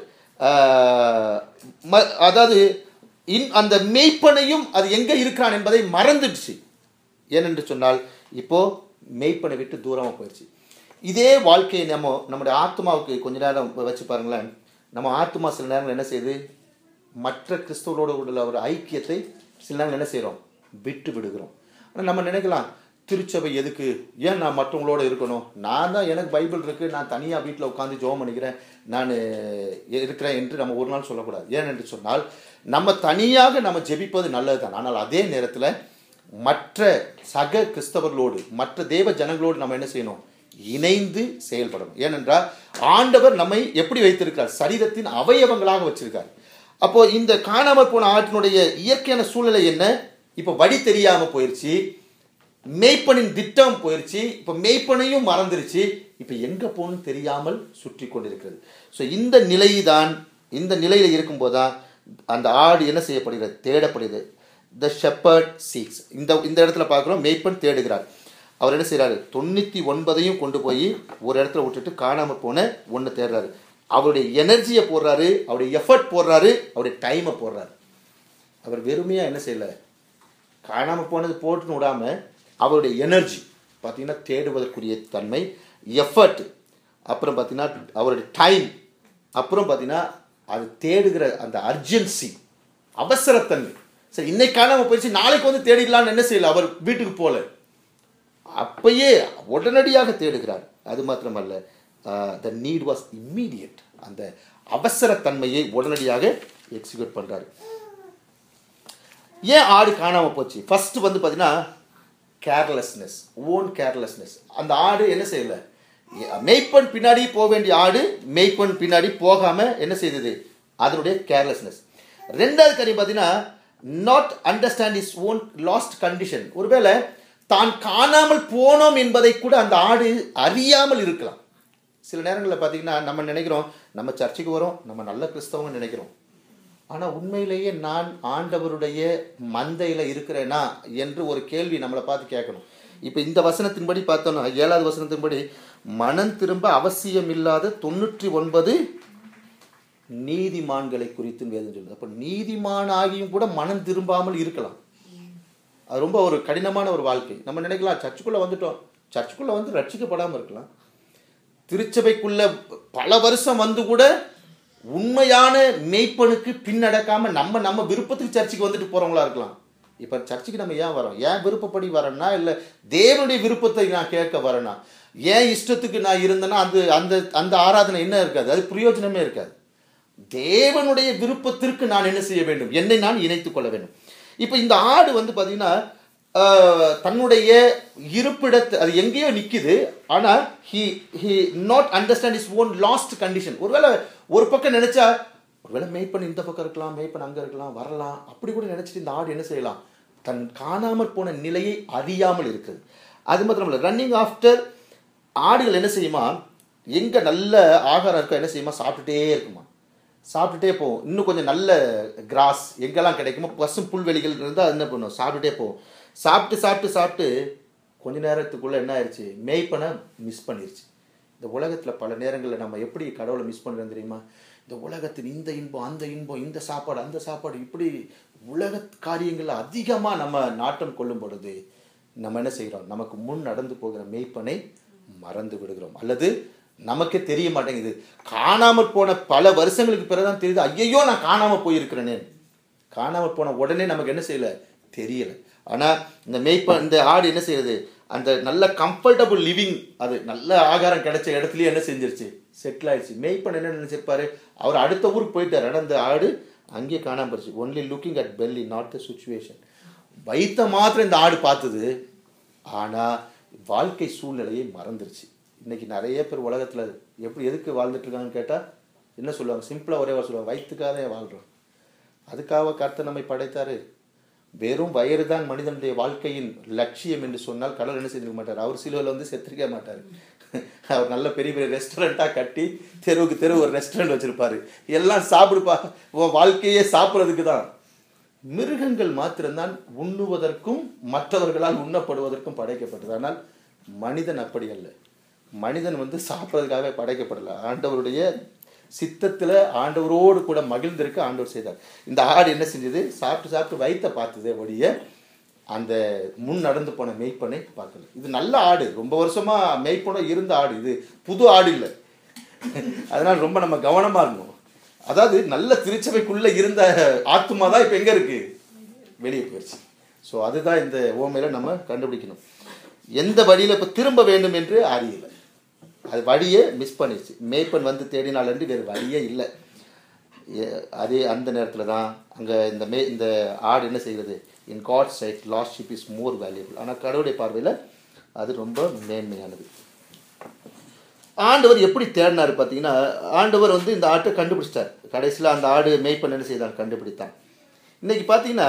அதாவது இன் அந்த மெய்ப்பனையும் அது எங்கே இருக்கிறான் என்பதை மறந்துடுச்சு ஏனென்று சொன்னால் இப்போ மெய்ப்பனை விட்டு தூரமாக போயிடுச்சு இதே வாழ்க்கையை நம்ம நம்முடைய ஆத்மாவுக்கு கொஞ்ச நேரம் வச்சு பாருங்களேன் நம்ம ஆத்மா சில நேரங்கள் என்ன செய்யுது மற்ற கிறிஸ்தவர்களோடு உள்ள ஒரு ஐக்கியத்தை சில நேரங்கள் என்ன செய்கிறோம் விட்டு விடுகிறோம் ஆனால் நம்ம நினைக்கலாம் திருச்சபை எதுக்கு ஏன் நான் மற்றவங்களோட இருக்கணும் நான் தான் எனக்கு பைபிள் இருக்குது நான் தனியாக வீட்டில் உட்காந்து ஜெபம் பண்ணிக்கிறேன் நான் இருக்கிறேன் என்று நம்ம ஒரு நாள் சொல்லக்கூடாது ஏன் என்று சொன்னால் நம்ம தனியாக நம்ம ஜெபிப்பது நல்லது தான் ஆனால் அதே நேரத்தில் மற்ற சக கிறிஸ்தவர்களோடு மற்ற தேவ ஜனங்களோடு நம்ம என்ன செய்யணும் இணைந்து செயல்படணும் ஏனென்றால் ஆண்டவர் நம்மை எப்படி வைத்திருக்கிறார் சரீரத்தின் அவயவங்களாக வச்சிருக்கார் அப்போ இந்த காணாமல் போன ஆற்றினுடைய இயற்கையான சூழ்நிலை என்ன இப்போ வழி தெரியாம போயிருச்சு மேய்ப்பனின் திட்டம் போயிருச்சு இப்போ மேய்ப்பனையும் மறந்துருச்சு இப்போ எங்கே போகணும்னு தெரியாமல் சுற்றி கொண்டிருக்கிறது ஸோ இந்த நிலை தான் இந்த நிலையில் இருக்கும்போது தான் அந்த ஆடு என்ன செய்யப்படுகிறது தேடப்படுகிறது த ஷெப்பர்ட் சீக்ஸ் இந்த இந்த இடத்துல பார்க்குறோம் மேய்ப்பன் தேடுகிறார் அவர் என்ன செய்கிறாரு தொண்ணூற்றி ஒன்பதையும் கொண்டு போய் ஒரு இடத்துல விட்டுட்டு காணாமல் போன ஒன்று தேடுறாரு அவருடைய எனர்ஜியை போடுறாரு அவருடைய எஃபர்ட் போடுறாரு அவருடைய டைமை போடுறாரு அவர் வெறுமையாக என்ன செய்யலை காணாமல் போனது போட்டுன்னு விடாம அவருடைய எனர்ஜி பார்த்தீங்கன்னா தேடுவதற்குரிய தன்மை எஃபர்ட் அப்புறம் பார்த்தீங்கன்னா அவருடைய டைம் அப்புறம் பார்த்தீங்கன்னா அது தேடுகிற அந்த அர்ஜென்சி அவசரத்தன்மை சரி இன்னைக்கு காணாமல் போயிடுச்சு நாளைக்கு வந்து தேடிடலாம்னு என்ன செய்யல அவர் வீட்டுக்கு போல அப்பயே உடனடியாக தேடுகிறார் அது மாத்திரமல்ல த நீட் வாஸ் இம்மீடியட் அந்த அவசரத்தன்மையை உடனடியாக எக்ஸிக்யூட் பண்றாரு ஏன் ஆடு காணாமல் போச்சு ஃபர்ஸ்ட் வந்து பார்த்தீங்கன்னா கேர்லெஸ்னஸ் ஓன் கேர்லெஸ்னஸ் அந்த ஆடு என்ன செய்யல மெய்ப்பன் பின்னாடி போக வேண்டிய ஆடு மெய்ப்பன் பின்னாடி போகாம என்ன செய்தது அதனுடைய கேர்லெஸ்னஸ் ரெண்டாவது காரியம் பார்த்தீங்கன்னா not understand is own lost condition ஒருவேளை தான் காணாமல் போனோம் என்பதை கூட அந்த ஆடு அறியாமல் இருக்கலாம் சில நேரங்களில் பார்த்தீங்கன்னா நம்ம நினைக்கிறோம் நம்ம சர்ச்சுக்கு வரோம் நம்ம நல்ல கிறிஸ்தவங்க நினைக்கிறோம் ஆனால் உண்மையிலேயே நான் ஆண்டவருடைய மந்தையில் இருக்கிறேனா என்று ஒரு கேள்வி நம்மளை பார்த்து கேட்கணும் இப்போ இந்த வசனத்தின்படி பார்த்தோம்னா ஏழாவது வசனத்தின்படி மனம் திரும்ப அவசியம் இல்லாத தொண்ணூற்றி ஒன்பது நீதிமான்களை குறித்து வேதம் சொல்லுது அப்போ நீதிமான் ஆகியும் கூட மனம் திரும்பாமல் இருக்கலாம் அது ரொம்ப ஒரு கடினமான ஒரு வாழ்க்கை நம்ம நினைக்கலாம் சர்ச்சுக்குள்ளே வந்துட்டோம் சர்ச்சுக்குள்ளே வந்து ரட்சிக்கப்படாமல் இருக்கலாம் திருச்சபைக்குள்ள பல வருஷம் வந்து கூட உண்மையான மெய்ப்பனுக்கு பின்னடக்காம நம்ம நம்ம விருப்பத்துக்கு சர்ச்சுக்கு வந்துட்டு போறவங்களா இருக்கலாம் இப்ப சர்ச்சுக்கு நம்ம ஏன் வரோம் ஏன் விருப்பப்படி வரேன்னா இல்ல தேவனுடைய விருப்பத்தை நான் கேட்க வரேனா ஏன் இஷ்டத்துக்கு நான் இருந்தேன்னா அந்த அந்த அந்த ஆராதனை என்ன இருக்காது அது பிரயோஜனமே இருக்காது தேவனுடைய விருப்பத்திற்கு நான் என்ன செய்ய வேண்டும் என்னை நான் இணைத்துக் கொள்ள வேண்டும் இப்போ இந்த ஆடு வந்து பார்த்தீங்கன்னா ஆஹ், தன்னுடைய இருப்பிடத்தை அது எங்கேயோ நிக்குது ஆனா he he not understand is own lost condition ஒருவேளை ஒரு பக்கம் நினைச்சா ஒருவேளை மேய்ப்பன் இந்த பக்கம் இருக்கலாம் மேய்ப்பன் அங்க இருக்கலாம் வரலாம் அப்படி கூட நினைச்சிட்டு இந்த ஆடு என்ன செய்யலாம் தன் காணாமற் போன நிலையை அறியாமல் இருக்குது அது மாத்திரம் இல்லை ரன்னிங் ஆஃப்டர் ஆடுகள் என்ன செய்யுமா எங்க நல்ல ஆகாரம் இருக்கோ என்ன செய்யுமா சாப்பிட்டுட்டே இருக்குமா சாப்பிட்டுட்டே போகும் இன்னும் கொஞ்சம் நல்ல கிராஸ் எங்கெல்லாம் கிடைக்குமோ பசும் புல்வெளிகள் இருந்தால் அது என்ன பண்ணும் சாப்பிட்டுட்டே போகும் சாப்பிட்டு சாப்பிட்டு சாப்பிட்டு கொஞ்ச நேரத்துக்குள்ள என்ன ஆயிடுச்சு மேய்ப்பனை மிஸ் பண்ணிருச்சு இந்த உலகத்தில் பல நேரங்களில் நம்ம எப்படி கடவுளை மிஸ் பண்ணுறோம் தெரியுமா இந்த உலகத்தின் இந்த இன்பம் அந்த இன்பம் இந்த சாப்பாடு அந்த சாப்பாடு இப்படி உலக காரியங்களில் அதிகமாக நம்ம நாட்டம் கொள்ளும் பொழுது நம்ம என்ன செய்கிறோம் நமக்கு முன் நடந்து போகிற மெய்ப்பனை மறந்து விடுகிறோம் அல்லது நமக்கே தெரிய மாட்டேங்குது காணாமற் போன பல வருஷங்களுக்கு பிறகுதான் தெரியுது ஐயையோ நான் காணாமல் போயிருக்கிறேனே காணாமல் போன உடனே நமக்கு என்ன செய்யல தெரியல ஆனால் இந்த மேய்ப்ப இந்த ஆடு என்ன செய்யுது அந்த நல்ல கம்ஃபர்டபுள் லிவிங் அது நல்ல ஆகாரம் கிடைச்ச இடத்துலயே என்ன செஞ்சிருச்சு செட்டில் ஆயிடுச்சு மேய்ப்பன் என்ன நினைச்சிருப்பாரு அவர் அடுத்த ஊருக்கு போயிட்டார் ஆனால் அந்த ஆடு அங்கேயே காணாம போச்சு only looking at belly not the situation வைத்த மாத்திரம் இந்த ஆடு பார்த்தது ஆனால் வாழ்க்கை சூழ்நிலையை மறந்துருச்சு இன்னைக்கு நிறைய பேர் உலகத்தில் எப்படி எதுக்கு வாழ்ந்துட்டு இருக்காங்கன்னு கேட்டால் என்ன சொல்லுவாங்க சிம்பிளாக ஒரே வார்த்தை சொல்லுவாங்க வயிற்றுக்காக வாழ்கிறோம் அதுக்காக கர்த்தர் நம்மை படைத்தாரு வெறும் வயிறு தான் மனிதனுடைய வாழ்க்கையின் லட்சியம் என்று சொன்னால் கடவுள் என்ன செஞ்சிருக்க மாட்டார் அவர் சிலுவையில் வந்து செத்துருக்க மாட்டார் அவர் நல்ல பெரிய பெரிய ரெஸ்டாரண்ட்டாக கட்டி தெருவுக்கு தெரு ஒரு ரெஸ்டாரண்ட் வச்சிருப்பாரு எல்லாம் சாப்பிடுப்பா உன் வாழ்க்கையே சாப்பிட்றதுக்கு தான் மிருகங்கள் மாத்திரம்தான் உண்ணுவதற்கும் மற்றவர்களால் உண்ணப்படுவதற்கும் படைக்கப்பட்டது ஆனால் மனிதன் அப்படி அல்ல மனிதன் வந்து சாப்பிட்றதுக்காக படைக்கப்படல ஆண்டவருடைய சித்தத்தில் ஆண்டவரோடு கூட மகிழ்ந்திருக்க ஆண்டவர் செய்தார் இந்த ஆடு என்ன செஞ்சது சாப்பிட்டு சாப்பிட்டு வயிற்ற பார்த்தது ஒழிய அந்த முன் நடந்து போன மெய்ப்பனை பார்க்கல இது நல்ல ஆடு ரொம்ப வருஷமா மெய்ப்பனம் இருந்த ஆடு இது புது ஆடு இல்லை அதனால ரொம்ப நம்ம கவனமா இருக்கணும் அதாவது நல்ல திருச்சபைக்குள்ள இருந்த ஆத்மா தான் இப்போ எங்க இருக்கு வெளியே போயிடுச்சு ஸோ அதுதான் இந்த ஓமையில நம்ம கண்டுபிடிக்கணும் எந்த வழியில இப்போ திரும்ப வேண்டும் என்று அறியல அது வழியே மிஸ் பண்ணிடுச்சு மேய்ப்பன் வந்து தேடினால் என்று வேறு வழியே இல்லை எ- அதே அந்த நேரத்தில் தான் அங்கே இந்த மே இந்த ஆடு என்ன செய்கிறது in God sight lost sheep is more valuable ஆனால் கடவுளுடைய பார்வையில் அது ரொம்ப மேன்மையானது ஆண்டவர் எப்படி தேடினார் பார்த்தீங்கன்னா ஆண்டவர் வந்து இந்த ஆட்டை கண்டுபிடிச்சிட்டார் கடைசியில் அந்த ஆடு மேய்ப்பன் என்ன செய்தான் கண்டுபிடித்தான் இன்னைக்கு பார்த்தீங்கன்னா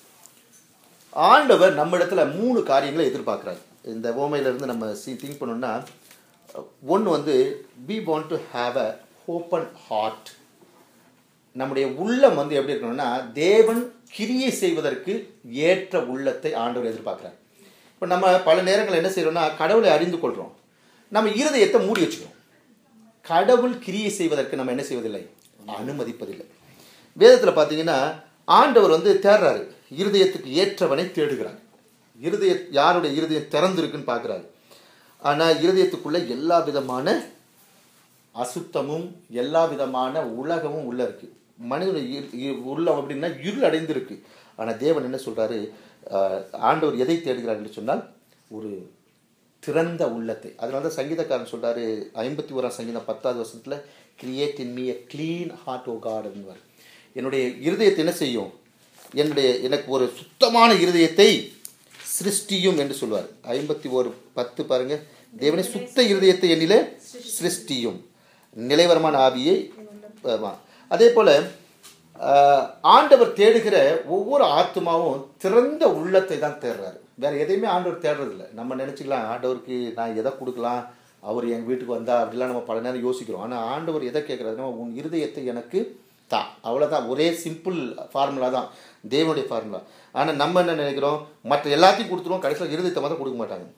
ஆண்டவர் நம்ம இடத்துல மூணு காரியங்களை எதிர்பார்க்குறாரு இந்த ஓமையிலேருந்து நம்ம சி திங்க் பண்ணோம்னா ஒன்று வந்து we want to have a open heart நம்முடைய உள்ளம் வந்து எப்படி இருக்கணும்னா தேவன் கிரியை செய்வதற்கு ஏற்ற உள்ளத்தை ஆண்டவர் எதிர்பார்க்குறார் இப்போ நம்ம பல நேரங்கள் என்ன செய்கிறோம்னா கடவுளை அறிந்து கொள்கிறோம் நம்ம இருதயத்தை மூடி வச்சுக்கிறோம் கடவுள் கிரியை செய்வதற்கு நம்ம என்ன செய்வதில்லை அனுமதிப்பதில்லை வேதத்தில் பார்த்தீங்கன்னா ஆண்டவர் வந்து தேடுறாரு இருதயத்துக்கு ஏற்றவனை தேடுகிறார் இருதய யாருடைய இருதயம் திறந்திருக்குன்னு பார்க்குறாரு ஆனால் இருதயத்துக்குள்ள எல்லா விதமான அசுத்தமும் எல்லா விதமான உலகமும் உள்ள இருக்கு மனிதனுடைய இரு- இரு- உள்ளம் அப்படின்னா இருள் அடைந்திருக்கு ஆனால் தேவன் என்ன சொல்றாரு ஆஹ், ஆண்டவர் எதை தேடுகிறார் என்று சொன்னால் ஒரு திறந்த உள்ளத்தை அதனால தான் சங்கீதக்காரன் சொல்றாரு ஐம்பத்தி ஓராம் சங்கீதம் பத்தாவது வருஷத்துல create in me a clean heart O God என்பார் என்னுடைய இருதயத்தை என்ன செய்யும் என்னுடைய எனக்கு ஒரு சுத்தமான இருதயத்தை சிருஷ்டியும் என்று சொல்வார் ஐம்பத்தி ஒரு பத்து பாருங்க தேவனை சுத்த இருதயத்தை என்னிலே சிருஷ்டியும் நிலைவரமான ஆவியை ஆமா. அதே போல ஆஹ், ஆண்டவர் தேடுகிற ஒவ்வொரு ஆத்மாவும் திறந்த உள்ளத்தை தான் தேடுறாரு வேற எதையுமே ஆண்டவர் தேடுறதில்ல நம்ம நினைச்சுக்கலாம் ஆண்டவருக்கு நான் எதை கொடுக்கலாம் அவர் என் வீட்டுக்கு வந்தா அப்படிலாம் நம்ம பல நேரம் யோசிக்கிறோம் ஆனால் ஆண்டவர் எதை கேட்குறாருன்னா உன் இருதயத்தை எனக்கு தா அவ்வளோதான் ஒரே சிம்பிள் ஃபார்முலா தான் தேவனுடைய ஃபார்முலா ஆனால் நம்ம என்ன நினைக்கிறோம் மற்ற எல்லாத்தையும் கொடுத்துருவோம் கடைசியில் இருதயத்தை மாத்திரம் கொடுக்க மாட்டாங்க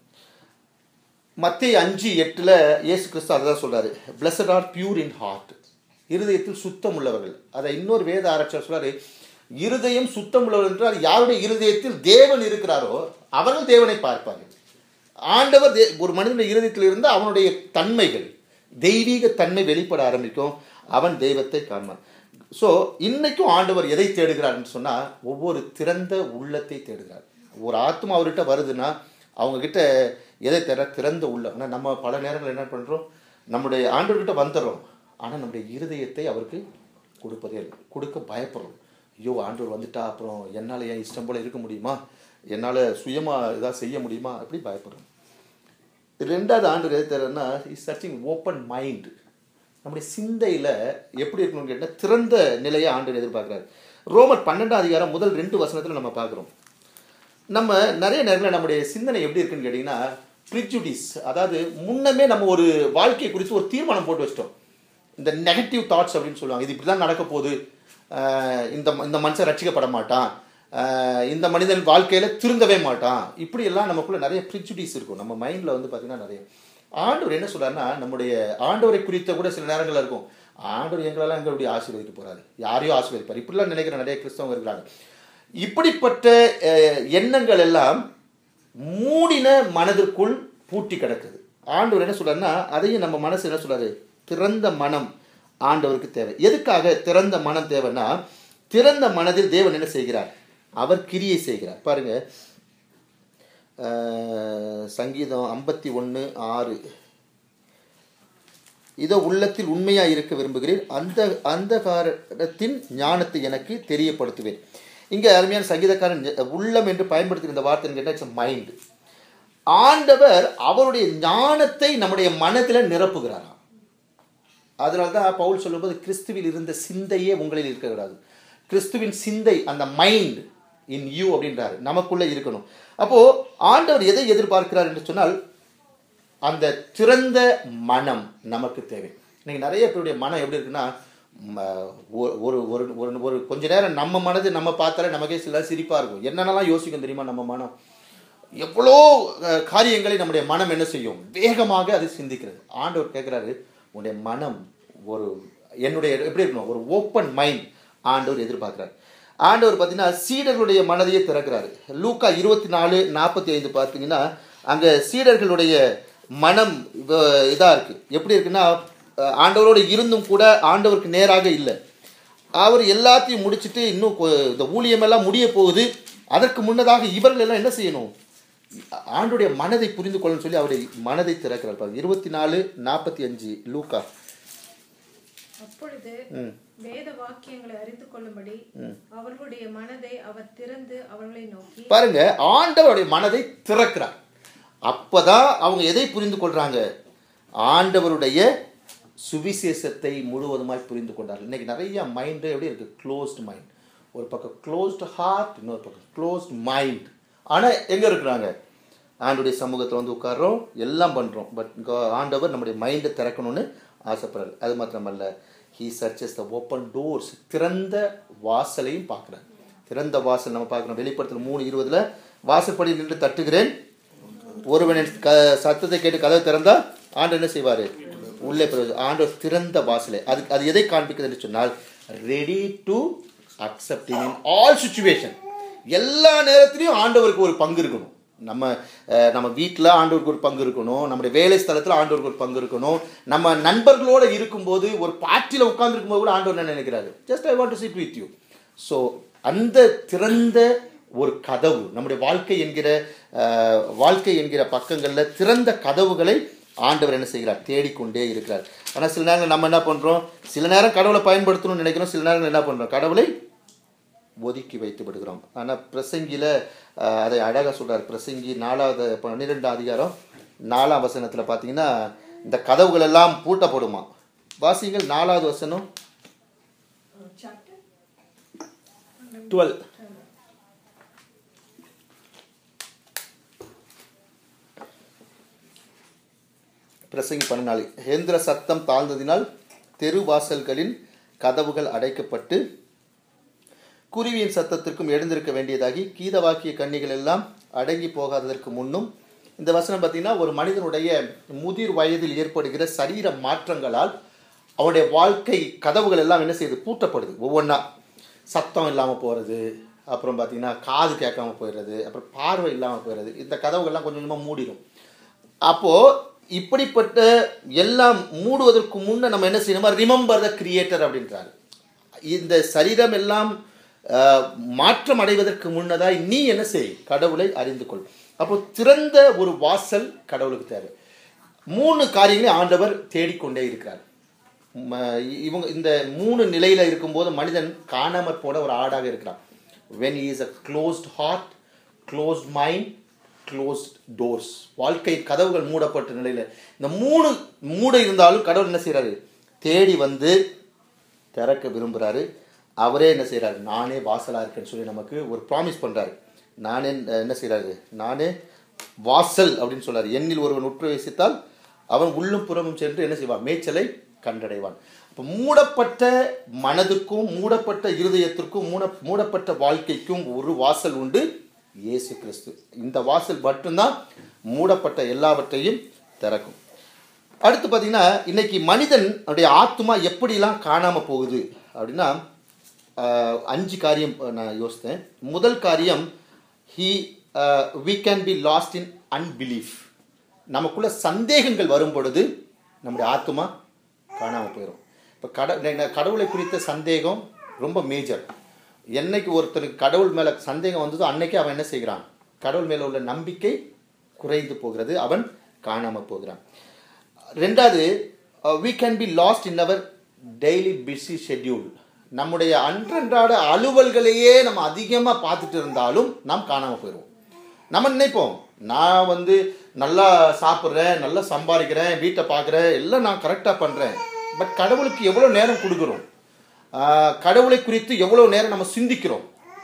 மத்திய அஞ்சு எட்டில் இயேசு கிறிஸ்து அதை தான் சொல்கிறாரு blessed are pure in heart இருதயத்தில் சுத்தம் உள்ளவர்கள் அதை இன்னொரு வேத ஆராய்ச்சியாளர் சொல்றாரு இருதயம் சுத்தம் உள்ளவர்கள் என்றால் யாருடைய இருதயத்தில் தேவன் இருக்கிறாரோ அவர்கள் தேவனை பார்ப்பார்கள் ஆண்டவர் தே- ஒரு மனிதனுடைய இருதயத்தில் இருந்து அவனுடைய தன்மைகள் தெய்வீக தன்மை வெளிப்பட ஆரம்பிக்கும் அவன் தெய்வத்தை காண்பான் ஸோ இன்னைக்கும் ஆண்டவர் எதை தேடுகிறார்னு சொன்னால் ஒவ்வொரு திறந்த உள்ளத்தை தேடுகிறார் ஒரு ஆத்மா அவர்கிட்ட வருதுன்னா அவங்க கிட்ட எதை தேட திறந்த உள்ளம் ஆனால் நம்ம பல நேரங்கள் என்ன பண்ணுறோம் நம்முடைய ஆண்டவர்கிட்ட வந்துடுறோம் ஆனால் நம்முடைய இருதயத்தை அவருக்கு கொடுப்பதே இல்லை கொடுக்க பயப்படுறோம் ஐயோ ஆண்டவர் வந்துட்டா அப்புறம் என்னால் என் இஷ்டம் போல இருக்க முடியுமா என்னால் சுயமாக இதாக செய்ய முடியுமா அப்படி பயப்படுறோம் ரெண்டாவது ஆண்டு எது தேர்றதுன்னா இஸ் சர்ச்சிங் ஓப்பன் மைண்ட் நம்முடைய சிந்தையில் எப்படி இருக்கணும்னு கேட்டால் திறந்த நிலையை ஆண்டு எதிர்பார்க்குறாரு ரோமர் பன்னெண்டாம் அதிகாரம் முதல் ரெண்டு வசனத்தில் நம்ம பார்க்குறோம் நம்ம நிறைய நேரங்களில் நம்முடைய சிந்தனை எப்படி இருக்குன்னு கேட்டிங்கன்னா ப்ரிஜுடிஸ் அதாவது முன்னமே நம்ம ஒரு வாழ்க்கையை குறித்து ஒரு தீர்மானம் போட்டு வச்சிட்டோம் இந்த நெகட்டிவ் தாட்ஸ் அப்படின்னு சொல்லுவாங்க இது இப்படி தான் நடக்க போகுது ஆஹ் இந்த இந்த மனுஷன் ரட்சிக்கப்பட மாட்டான் ஆஹ் இந்த மனிதன் வாழ்க்கையில் திருந்தவே மாட்டான் இப்படி எல்லாம் நமக்குள்ள நிறைய ப்ரிஜுடிஸ் இருக்கும் நம்ம மைண்டில் வந்து பார்த்திங்கன்னா நிறைய ஆண்டவர் என்ன சொல்றாருன்னா நம்முடைய ஆண்டவரை குறித்த கூட சில நேரங்கள்ல இருக்கும் ஆண்டவர் எங்களெல்லாம் எங்க இப்படி ஆசீர்வதிக்க போறாரு யாரையும் ஆசீர்வதிப்பார் இப்படிலாம் நினைக்கிற நிறைய கிறிஸ்தவங்க இருக்கிறாங்க இப்படிப்பட்ட அஹ், எண்ணங்கள் எல்லாம் மூடின மனதிற்குள் பூட்டி கிடக்குது ஆண்டவர் என்ன சொல்றாருன்னா அதையும் நம்ம மனசு என்ன சொல்றாரு திறந்த மனம் ஆண்டவருக்கு தேவை எதுக்காக திறந்த மனம் தேவைன்னா திறந்த மனதில் தேவன் என்ன செய்கிறார் அவர் கிரியை செய்கிறார் பாருங்க அஹ், சங்கீதம் ஐம்பத்தி ஒன்று ஆறு இதோ உள்ளத்தில் உண்மையாக இருக்க விரும்புகிறேன் அந்த அந்த காரணத்தின் ஞானத்தை எனக்கு தெரியப்படுத்துவேன் இங்கே அருமையான சங்கீதக்காரன் ஞ- உள்ளம் என்று பயன்படுத்துகிற இந்த வார்த்தை கேட்டால் மைண்ட் ஆண்டவர் அவருடைய ஞானத்தை நம்முடைய மனதில் நிரப்புகிறாராம் அதனால தான் பவுல் சொல்லும்போது கிறிஸ்துவில் இருந்த சிந்தையே உங்களில் இருக்கக்கூடாது கிறிஸ்துவின் சிந்தை அந்த மைண்ட் இன் யூ அப்படின்றாரு நமக்குள்ளே இருக்கணும் அப்போ ஆண்டவர் எதை எதிர்பார்க்கிறார் என்று சொன்னால் அந்த திறந்த மனம் நமக்கு தேவை இன்னைக்கு நிறைய பேருடைய மனம் எப்படி இருக்குன்னா ம, ஒ- ஒரு ஒரு ஒரு ஒரு கொஞ்ச நேரம் நம்ம மனது நம்ம பார்த்தாலே நமக்கே சில சிரிப்பாக இருக்கும் என்னென்னலாம் யோசிக்கும் தெரியுமா நம்ம மனம் எவ்வளோ அஹ், காரியங்களை நம்முடைய மனம் என்ன செய்யும் வேகமாக அது சிந்திக்கிறது ஆண்டவர் கேட்குறாரு உன்னுடைய மனம் ஒரு என்னுடைய எப்படி இருக்கணும் ஒரு ஓப்பன் மைண்ட் ஆண்டவர் எதிர்பார்க்குறாரு ஆண்டவர் பார்த்தீங்கன்னா சீடர்களுடைய மனதையே திறக்கிறாரு லூக்கா இருபத்தி நாலு நாற்பத்தி ஐந்து பார்த்தீங்கன்னா அங்கே சீடர்களுடைய மனம் இதாக இருக்குது எப்படி இருக்குன்னா அஹ், ஆண்டவரோடு இருந்தும் கூட ஆண்டவருக்கு நேராக இல்லை அவர் எல்லாத்தையும் முடிச்சுட்டு இன்னும் கொ- இந்த ஊழியமெல்லாம் முடிய போகுது அதற்கு முன்னதாக இவர்கள் எல்லாம் என்ன செய்யணும் ஆண்டுடைய மனதை புரிந்து கொள்ளணும்னு சொல்லி அவருடைய மனதை திறக்கிறார் பாருங்க இருபத்தி நாலு நாற்பத்தி அஞ்சு லூக்கா அப்பொழுது ம் வேத வாக்கியங்களை அறிந்து கொள்ளும்படி அவர்களுடைய மனதை அவர் திறந்து அவர்களை நோக்கி பாருங்க ஆண்டவருடைய மனதை திறக்கிறார் அப்பதான் அவங்க எதை புரிந்து கொள்றாங்க ஆண்டவருடைய சுவிசேஷத்தை முழுவதுமாய் புரிந்து கொண்டார்கள் இன்னைக்கு நிறைய மைண்டு எப்படி இருக்கு க்ளோஸ்டு மைண்ட் ஒரு பக்கம் க்ளோஸ்டு ஹார்ட் இன்னொரு பக்கம் க்ளோஸ்டு மைண்ட் ஆனால் எங்கே இருக்கிறாங்க ஆண்டுடைய சமூகத்தில் வந்து உட்கார்றோம் எல்லாம் பண்ணுறோம் பட் ஆண்டவர் நம்முடைய மைண்டை திறக்கணும்னு ஆசைப்படுறாரு அது மாத்திரமல்ல he searches the open doors திறந்த வாசலையும் பார்க்குறாரு திறந்த வாசல் நம்ம பார்க்குறோம் வெளிப்படுத்தல் மூணு இருபதுல வாசற்படி நின்று தட்டுகிறேன் ஒருவனின் க சத்தத்தை கேட்டு கதவை திறந்தா ஆண்டு என்ன செய்வார் உள்ளே போய் ஆண்டவர் திறந்த வாசலை அது அது எதை காண்பிக்குது என்று சொன்னால் ready to accept in all situation எல்லா நேரத்திலையும் ஆண்டவருக்கு ஒரு பங்கு இருக்கணும் நம்ம அஹ், நம்ம வீட்டில் ஆண்டவருக்கு ஒரு பங்கு இருக்கணும் நம்முடைய வேலை ஸ்தலத்தில் ஆண்டவருக்கு ஒரு பங்கு இருக்கணும் நம்ம நண்பர்களோட இருக்கும்போது ஒரு பார்ட்டியில் உட்கார்ந்துருக்கும் போது கூட ஆண்டவர் என்ன நினைக்கிறாரு just I want to sit with you so அந்த திறந்த ஒரு கதவு நம்முடைய வாழ்க்கை என்கிற அஹ், வாழ்க்கை என்கிற பக்கங்களில் திறந்த கதவுகளை ஆண்டவர் என்ன செய்கிறார் தேடிக்கொண்டே இருக்கிறார் ஆனால் சில நேரங்கள் நம்ம என்ன பண்ணுறோம் சில நேரம் கடவுளை பயன்படுத்தணும்னு நினைக்கிறோம் சில நேரங்கள் என்ன பண்ணுறோம் கடவுளை ஒதுக்கி வைத்து விடுகிறோம் ஆனால் பிரசங்கியில் அதை அழகாக சொல்றார் பிரசங்கி நாலாவது பன்னிரெண்டாம் அதிகாரம் நாலாம் வசனத்தில் பார்த்தீங்கன்னா இந்த கதவுகள் எல்லாம் பூட்டப்படுமா வாசிங்கள் நாலாவது வசனம் டுவெல் பிரசங்கி பன்னெண்டாளி ஹேந்திர சத்தம் தாழ்ந்ததினால் தெரு வாசல்களின் கதவுகள் அடைக்கப்பட்டு குருவியின் சத்தத்திற்கும் எழுந்திருக்க வேண்டியதாகி கீதவாக்கிய கன்னிகள் எல்லாம் அடங்கி போகாததற்கு முன்னும் இந்த வசனம் பார்த்தீங்கன்னா ஒரு மனிதனுடைய முதிர் வயதில் ஏற்படுகிற சரீர மாற்றங்களால் அவருடைய வாழ்க்கை கதவுகள் எல்லாம் என்ன செய்யுது பூட்டப்படுது ஒவ்வொன்றா சத்தம் இல்லாமல் போகிறது அப்புறம் பார்த்தீங்கன்னா காது கேட்காம போயிடுறது அப்புறம் பார்வை இல்லாமல் போயிடுறது இந்த கதவுகள்லாம் கொஞ்சம் கொஞ்சமாக மூடிடும் அப்போது இப்படிப்பட்ட எல்லாம் மூடுவதற்கு முன்னே நம்ம என்ன செய்யணுமா ரிமெம்பர் த கிரியேட்டர் அப்படின்றாரு இந்த சரீரம் எல்லாம் அஹ், மாற்றம் அடைவதற்கு முன்னதாய் நீ என்ன செய் கடவுளை அறிந்து கொள் அப்போ திறந்த ஒரு வாசல் கடவுளுக்கு தேவை மூணு காரியங்களை ஆண்டவர் தேடிக்கொண்டே இருக்கிறார் ம- இவங்க இந்த மூணு நிலையில இருக்கும்போது மனிதன் காணாமற் போன ஒரு ஆடாக இருக்கிறான் when he is a closed heart closed mind closed doors வாழ்க்கை கதவுகள் மூடப்பட்ட நிலையில இந்த மூணு மூட இருந்தாலும் கடவுள் என்ன செய்றாரு தேடி வந்து திறக்க விரும்புகிறாரு அவரே என்ன செய்றாரு நானே வாசலாக இருக்கேன்னு சொல்லி நமக்கு ஒரு ப்ராமிஸ் பண்ணுறாரு நானே அஹ், என்ன செய்றாரு நானே வாசல் அப்படின்னு சொல்றாரு எண்ணில் ஒருவன் உற்று வசித்தால் அவன் உள்ளும் புறமும் சென்று என்ன செய்வான் மேய்ச்சலை கண்டடைவான் அப்போ மூடப்பட்ட மனதுக்கும் மூடப்பட்ட இருதயத்திற்கும் மூட மூடப்பட்ட வாழ்க்கைக்கும் ஒரு வாசல் உண்டு இயேசு கிறிஸ்து இந்த வாசல் மட்டும்தான் மூடப்பட்ட எல்லாவற்றையும் திறக்கும் அடுத்து பார்த்தீங்கன்னா இன்னைக்கு மனிதன் அவருடைய ஆத்மா எப்படிலாம் காணாமல் போகுது அப்படின்னா ஆஹ், அஞ்சு காரியம் நான் யோசித்தேன் முதல் காரியம் he we can be lost in unbelief நமக்குள்ள சந்தேகங்கள் வரும் பொழுது நம்முடைய ஆத்மா காணாமல் போயிடும் இப்போ கட நெ- கடவுளை குறித்த சந்தேகம் ரொம்ப மேஜர் என்னைக்கு ஒருத்தனுக்கு கடவுள் மேலே சந்தேகம் வந்ததோ அன்னைக்கு அவன் என்ன செய்கிறான் கடவுள் மேலே உள்ள நம்பிக்கை குறைந்து போகிறது அவன் காணாமல் போகிறான் ரெண்டாவது we can be lost in our daily busy schedule நம்முடைய அன்றன்றாட அலுவல்களையே நம்ம அதிகமாக பார்த்துட்டு இருந்தாலும் நாம் காணாமல் போயிடுவோம் நம்ம நினைப்போம் நான் வந்து நல்லா சாப்பிட்றேன் நல்லா சம்பாதிக்கிறேன் வீட்டை பார்க்குறேன் எல்லாம் நான் கரெக்டாக பண்ணுறேன் பட் கடவுளுக்கு எவ்வளோ நேரம் கொடுக்குறோம் ஆஹ் கடவுளை குறித்து எவ்வளோ நேரம் நம்ம சிந்திக்கிறோம்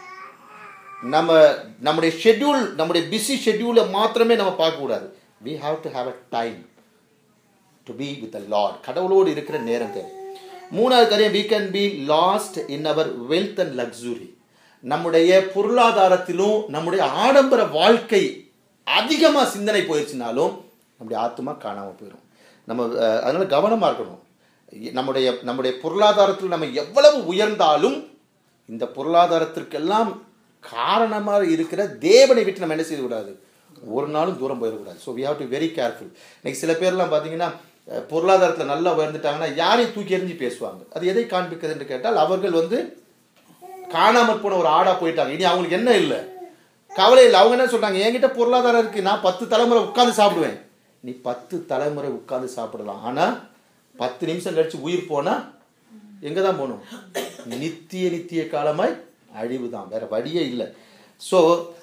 நம்ம நம்முடைய ஷெட்யூல் நம்முடைய பிஸி ஷெட்யூலை மாத்திரமே நம்ம பார்க்கக்கூடாது we have to have a time to be with the Lord கடவுளோடு இருக்கிற நேரம் தேவை மூணாவது காரியம் we can be lost in our wealth and luxury நம்முடைய பொருளாதாரத்திலும் நம்முடைய ஆடம்பர வாழ்க்கை அதிகமாக சிந்தனை போயிடுச்சுனாலும் நம்முடைய ஆத்மா காணாமல் போயிடும் நம்ம அஹ், அதனால கவனமாக இருக்கணும் நம்முடைய நம்முடைய பொருளாதாரத்தில் நம்ம எவ்வளவு உயர்ந்தாலும் இந்த பொருளாதாரத்திற்கெல்லாம் காரணமாக இருக்கிற தேவனை விட்டு நம்ம என்ன செய்யக்கூடாது ஒரு நாளும் தூரம் போயிடக்கூடாது so we have to very careful இன்னைக்கு சில பேர்லாம் பார்த்தீங்கன்னா அஹ், பொருளாதாரத்தில் நல்லா உயர்ந்துட்டாங்கன்னா யாரையும் தூக்கி எறிஞ்சு பேசுவாங்க அது எதை காண்பிக்குது என்று கேட்டால் அவர்கள் வந்து காணாமல் போன ஒரு ஆடா போயிட்டாங்க இனி அவங்களுக்கு என்ன இல்லை கவலை இல்லை அவங்க என்ன சொல்றாங்க என்கிட்ட பொருளாதாரம் இருக்கு நான் பத்து தலைமுறை உட்கார்ந்து சாப்பிடுவேன் நீ பத்து தலைமுறை உட்கார்ந்து சாப்பிடலாம் ஆனா பத்து நிமிஷம் கழிச்சு உயிர் போனா எங்க தான் போகணும் நித்திய நித்திய காலமாய் அழிவு தான் வேற வழியே இல்லை ஸோ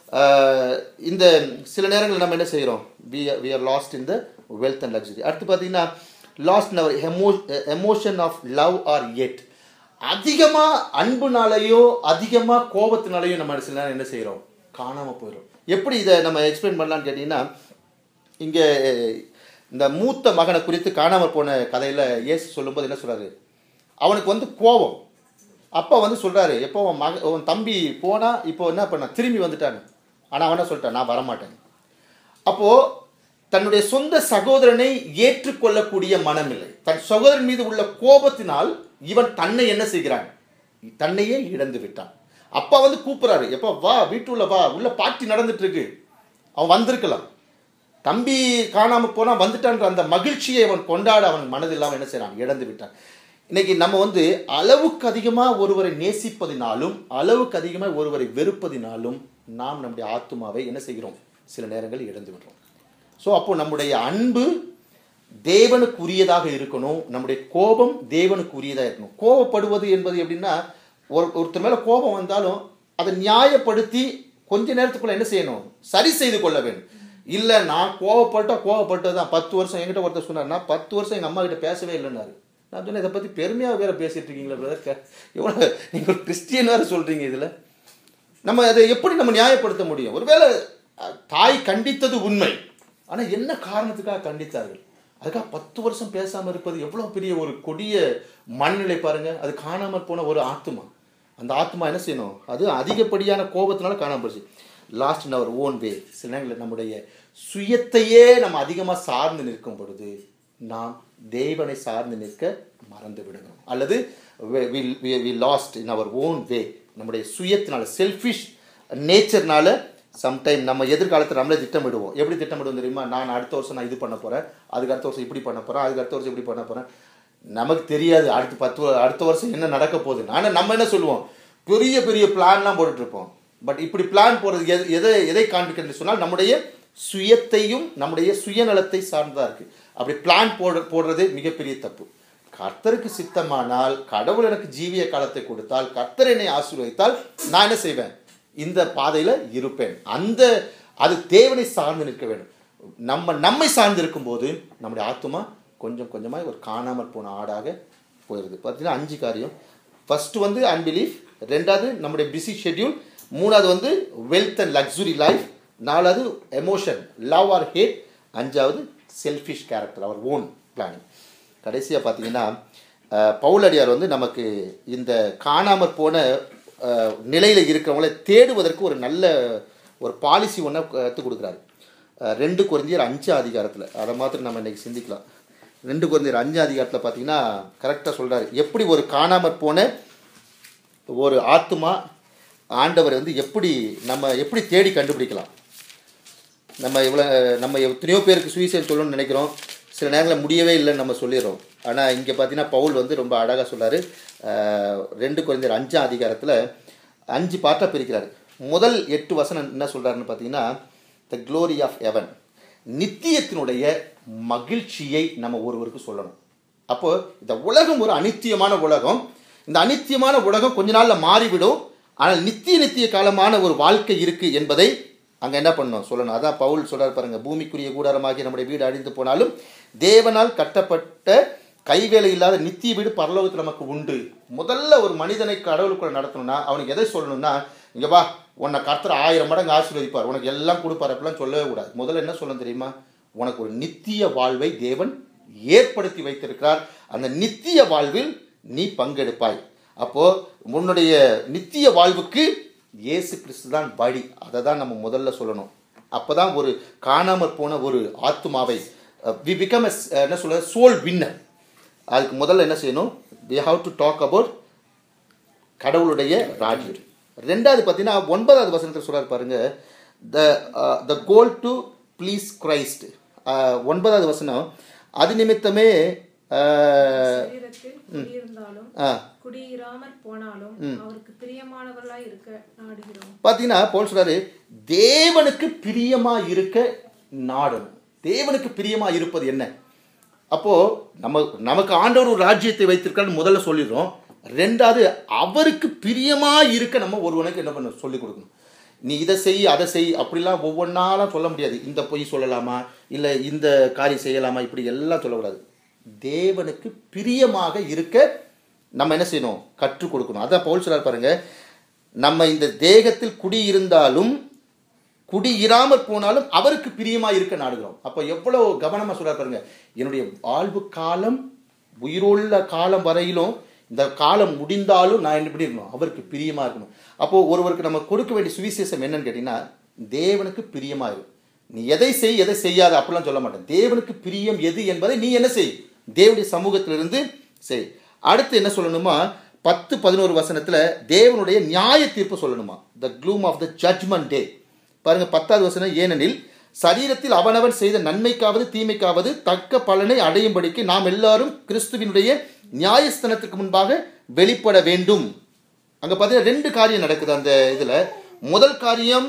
இந்த சில நேரங்களில் நம்ம என்ன செய்கிறோம் we we are lost in the wealth and luxury அடுத்து பார்த்தீங்கன்னா lost in our emo emotion of love or hate அதிகமாக அன்புனாலேயோ அதிகமாக கோபத்தினாலேயோ நம்ம சில நேரம் என்ன செய்கிறோம் காணாமல் போயிடும் எப்படி இதை நம்ம எக்ஸ்பிளைன் பண்ணலாம்னு கேட்டிங்கன்னா இங்கே இந்த மூத்த மகனை குறித்து காணாமல் போன கதையில் இயேசு சொல்லும்போது என்ன சொல்றாரு அவனுக்கு வந்து கோபம் அப்பா வந்து சொல்றாரு எப்போ உன் மக உன் தம்பி போனா இப்போ என்ன பண்ண திரும்பி வந்துட்டாங்க ஆனால் அவன் என்ன சொல்லிட்டான் நான் வரமாட்டேன் அப்போ தன்னுடைய சொந்த சகோதரனை ஏற்றுக்கொள்ளக்கூடிய மனமில்லை தன் சகோதரன் மீது உள்ள கோபத்தினால் இவன் தன்னை என்ன செய்கிறான் தன்னையே இழந்து விட்டான் அப்பா வந்து கூப்பிடுறாரு எப்போ வா வீட்டுள்ள வா உள்ள பார்ட்டி நடந்துட்டு இருக்கு அவன் வந்திருக்கலாம் தம்பி காணாம போனா வந்துட்டான்ற அந்த மகிழ்ச்சியை அவன் கொண்டாட அவன் மனதில் அவன் என்ன செய்றான் இழந்து விட்டான் இன்னைக்கு நம்ம வந்து அளவுக்கு அதிகமாக ஒருவரை நேசிப்பதினாலும் அளவுக்கு அதிகமாக ஒருவரை வெறுப்பதினாலும் நாம் நம்முடைய ஆத்துமாவை என்ன செய்கிறோம் சில நேரங்களில் இழந்து விடுறோம் ஸோ அப்போ நம்முடைய அன்பு தேவனுக்குரியதாக இருக்கணும் நம்முடைய கோபம் தேவனுக்குரியதாக இருக்கணும் கோபப்படுவது என்பது எப்படின்னா ஒரு ஒருத்தர் மேலே கோபம் வந்தாலும் அதை நியாயப்படுத்தி கொஞ்ச நேரத்துக்குள்ள என்ன செய்யணும் சரி செய்து கொள்ள வேண்டும் இல்லை நான் கோவப்பட்டா கோவப்பட்டது தான் பத்து வருஷம் என்கிட்ட ஒருத்தர் சொன்னார் நான் பத்து வருஷம் எங்கள் அம்மா கிட்ட பேசவே இல்லைன்னாரு நான் சொன்னேன் இதை பற்றி பெருமையாக வேற பேசிட்டு இருக்கீங்களா பிரதர் எவ்வளோ நீங்கள் ஒரு கிறிஸ்டியன் வேறு சொல்கிறீங்க இதில் நம்ம அதை எப்படி நம்ம நியாயப்படுத்த முடியும் ஒருவேளை அஹ், தாய் கண்டித்தது உண்மை ஆனால் என்ன காரணத்துக்காக கண்டித்தார்கள் அதுக்காக பத்து வருஷம் பேசாமல் இருப்பது எவ்வளோ பெரிய ஒரு கொடிய மனநிலை பாருங்க அது காணாமல் போன ஒரு ஆத்மா அந்த ஆத்மா என்ன செய்யணும் அது அதிகப்படியான கோபத்தினால காணாமல் போச்சு லாஸ்ட் இன் அவர் ஓன் வே சில நேரங்களில் நம்முடைய சுயத்தையே நம்ம அதிகமாக சார்ந்து நிற்கும் பொழுது நாம் தேவனை சார்ந்து நிற்க மறந்து விடுகிறோம் அல்லது we lost in our own way நம்முடைய சுயத்தினால செல்ஃபிஷ் நேச்சர்னால சம்டைம் நம்ம எதிர்காலத்தில் நம்மளே திட்டமிடுவோம் எப்படி திட்டமிடுவோம் தெரியுமா நான் அடுத்த வருஷம் நான் இது பண்ண போகிறேன் அதுக்கு அடுத்த வருஷம் இப்படி பண்ண போகிறேன் அதுக்கு அடுத்த வருஷம் இப்படி பண்ண போகிறேன் நமக்கு தெரியாது அடுத்து பத்து வ- அடுத்த வருஷம் என்ன நடக்க போகுது ஆனால் நம்ம என்ன சொல்லுவோம் பெரிய பெரிய பிளான்லாம் போட்டுட்ருப்போம் பட் இப்படி பிளான் போடுறது எது எதை எதை காண்பிக்கிறது சொன்னால் நம்முடைய சுயத்தையும் நம்முடைய சுயநலத்தை சார்ந்ததாக இருக்குது அப்படி பிளான் போட போடுறது மிகப்பெரிய தப்பு கர்த்தருக்கு சித்தமானால் கடவுள் எனக்கு ஜீவிய காலத்தை கொடுத்தால் கர்த்தர் என்னை ஆசீர்வதித்தால் நான் என்ன செய்வேன் இந்த பாதையில் இருப்பேன் அந்த அது தேவனை சார்ந்து நிற்க வேண்டும் நம்ம நம்மை சார்ந்து இருக்கும்போது நம்முடைய ஆத்துமா கொஞ்சம் கொஞ்சமாக ஒரு காணாமல் போன ஆடாக போயிடுது பார்த்தீங்கன்னா அஞ்சு காரியம் ஃபர்ஸ்ட் வந்து அன்பிலீஃப் ரெண்டாவது நம்முடைய பிஸி ஷெட்யூல் மூணாவது வந்து வெல்த் அண்ட் லக்ஸுரி லைஃப் நாலாவது எமோஷன் லவ் ஆர் ஹேட் அஞ்சாவது selfish character our own planning கடைசியாக பார்த்தீங்கன்னா அஹ், பவுலடியார் வந்து நமக்கு இந்த காணாமற் போன நிலையில் இருக்கிறவங்கள தேடுவதற்கு ஒரு நல்ல ஒரு பாலிசி ஒன்றை கற்றுக் கொடுக்குறாரு அஹ், ரெண்டு குறைந்தியர் அஞ்சு அதிகாரத்தில் அதை மாத்திரம் நம்ம இன்னைக்கு சிந்திக்கலாம் ரெண்டு குழந்தையர் அஞ்சு அதிகாரத்தில் பார்த்தீங்கன்னா கரெக்டாக சொல்கிறாரு எப்படி ஒரு காணாமற் போன ஒரு ஆத்துமா ஆண்டவர் வந்து எப்படி நம்ம எப்படி தேடி கண்டுபிடிக்கலாம் நம்ம இவ்வளோ நம்ம எத்தனையோ பேருக்கு சுவிசேஷம் சொல்லணும்னு நினைக்கிறோம் சில நேரங்களில் முடியவே இல்லைன்னு நம்ம சொல்லிடுறோம் ஆனால் இங்கே பார்த்தீங்கன்னா பவுல் வந்து ரொம்ப அழகாக சொல்றாரு அஹ், ரெண்டு குழந்தையர் அஞ்சாம் அதிகாரத்தில் அஞ்சு பாட்டாக பிரிக்கிறாரு முதல் எட்டு வசனம் என்ன சொல்கிறாருன்னு பார்த்தீங்கன்னா த க்ளோரி ஆஃப் எவன் நித்தியத்தினுடைய மகிழ்ச்சியை நம்ம ஒருவருக்கு சொல்லணும் அப்போ இந்த உலகம் ஒரு அனித்தியமான உலகம் இந்த அனித்தியமான உலகம் கொஞ்ச நாள்ல மாறிவிடும் ஆனால் நித்திய நித்திய காலமான ஒரு வாழ்க்கை இருக்கு என்பதை அங்க என்ன பண்ணணும் சொல்லணும் அதான் பவுல் சொல்றாரு பாருங்க பூமிக்குரிய கூடாரமாகி நம்முடைய வீடு அழிந்து போனாலும் தேவனால் கட்டப்பட்ட கைவேலை இல்லாத நித்திய வீடு பரலோகத்தில் நமக்கு உண்டு முதல்ல ஒரு மனிதனை கடவுளுக்குள்ள நடத்தணும்னா அவனுக்கு எதை சொல்லணும்னா இங்க வா உன்னை கர்த்தர் ஆயிரம் மடங்கு ஆசீர்வதிப்பார் உனக்கு எல்லாம் கொடுப்பார் அப்படிலாம் சொல்லவே கூடாது முதல்ல என்ன சொல்லணும் தெரியுமா உனக்கு ஒரு நித்திய வாழ்வை தேவன் ஏற்படுத்தி வைத்திருக்கிறார் அந்த நித்திய வாழ்வில் நீ பங்கெடுப்பாய் அப்போ உன்னுடைய நித்திய வாழ்வுக்கு இயேசு கிறிஸ்து தான் வழி அதை தான் நம்ம முதல்ல சொல்லணும் அப்பதான் ஒரு காணாமற் போன ஒரு ஆத்மாவை வி பிகம் என்ன சொல்ல சோல் வின்னர் அதுக்கு முதல்ல என்ன செய்யணும் we have to talk about கடவுளுடைய ராஜ்யம் ரெண்டாவது பார்த்தீங்கன்னா ஒன்பதாவது வசனத்தில் சொல்றாரு பாருங்க the the goal to please Christ ஒன்பதாவது வசனம் அது நிமித்தமே அஹ், சரீரத்தில் குடியிருந்தாலும் ஆ, குடியிராமற் போனாலும் அவருக்கு பிரியமானவர்களாய் இருக்க நாடுகிறோம் பார்த்தீங்கன்னா போல் சொல்றாரு தேவனுக்கு பிரியமா இருக்க நாடணும் தேவனுக்கு பிரியமா இருப்பது என்ன அப்போ நம்ம நமக்கு ஆண்டவர் ஒரு ராஜ்யத்தை வைத்திருக்கான்னு முதல்ல சொல்லிடுறோம் ரெண்டாவது அவருக்கு பிரியமா இருக்க நம்ம ஒருவனுக்கு என்ன பண்ண சொல்லிக் கொடுக்கணும் நீ இதை செய் அதை செய் அப்படிலாம் ஒவ்வொன்றாலாம் சொல்ல முடியாது இந்த பொய் சொல்லலாமா இல்லை இந்த காரியம் செய்யலாமா இப்படி எல்லாம் சொல்லக்கூடாது தேவனுக்கு பிரியமாக இருக்க நம்ம என்ன செய்யணும் கற்றுக் கொடுக்கணும் அதான் பவுல் சொல்றார் பாருங்க நம்ம இந்த தேகத்தில் குடியிருந்தாலும் குடியிராமற் போனாலும் அவருக்கு பிரியமா இருக்க நாடுகிறோம் அப்போ எவ்வளவு கவனமா சொல்றார் பாருங்க என்னுடைய வாழ்வு காலம் உயிருள்ள காலம் வரையிலும் இந்த காலம் முடிந்தாலும் நான் எப்படி இருக்கணும் அவருக்கு பிரியமா இருக்கணும் அப்போ ஒருவருக்கு நம்ம கொடுக்க வேண்டிய சுவிசேஷம் என்னன்னு கேட்டீங்கன்னா தேவனுக்கு பிரியமா இரு நீ எதை செய் எதை செய்யாத அப்படிலாம் சொல்ல மாட்டேன் தேவனுக்கு பிரியம் எது என்பதை நீ என்ன செய் தேவனுடைய சமூகத்திலிருந்து செய் அடுத்து என்ன சொல்லணுமா பத்து பதினோரு வசனத்துல தேவனுடைய நியாய தீர்ப்பு சொல்லணுமா த க்ளூம் ஆஃப் த ஜட்ஜ்மெண்ட் டே பாருங்க பத்தாவது வசனம் ஏனெனில் சரீரத்தில் அவனவன் செய்த நன்மைக்காவது தீமைக்காவது தக்க பலனை அடையும்படிக்கு நாம் எல்லாரும் கிறிஸ்துவினுடைய நியாயஸ்தனத்துக்கு முன்பாக வெளிப்பட வேண்டும் அங்க பார்த்தீங்கன்னா ரெண்டு காரியம் நடக்குது அந்த இதுல முதல் காரியம்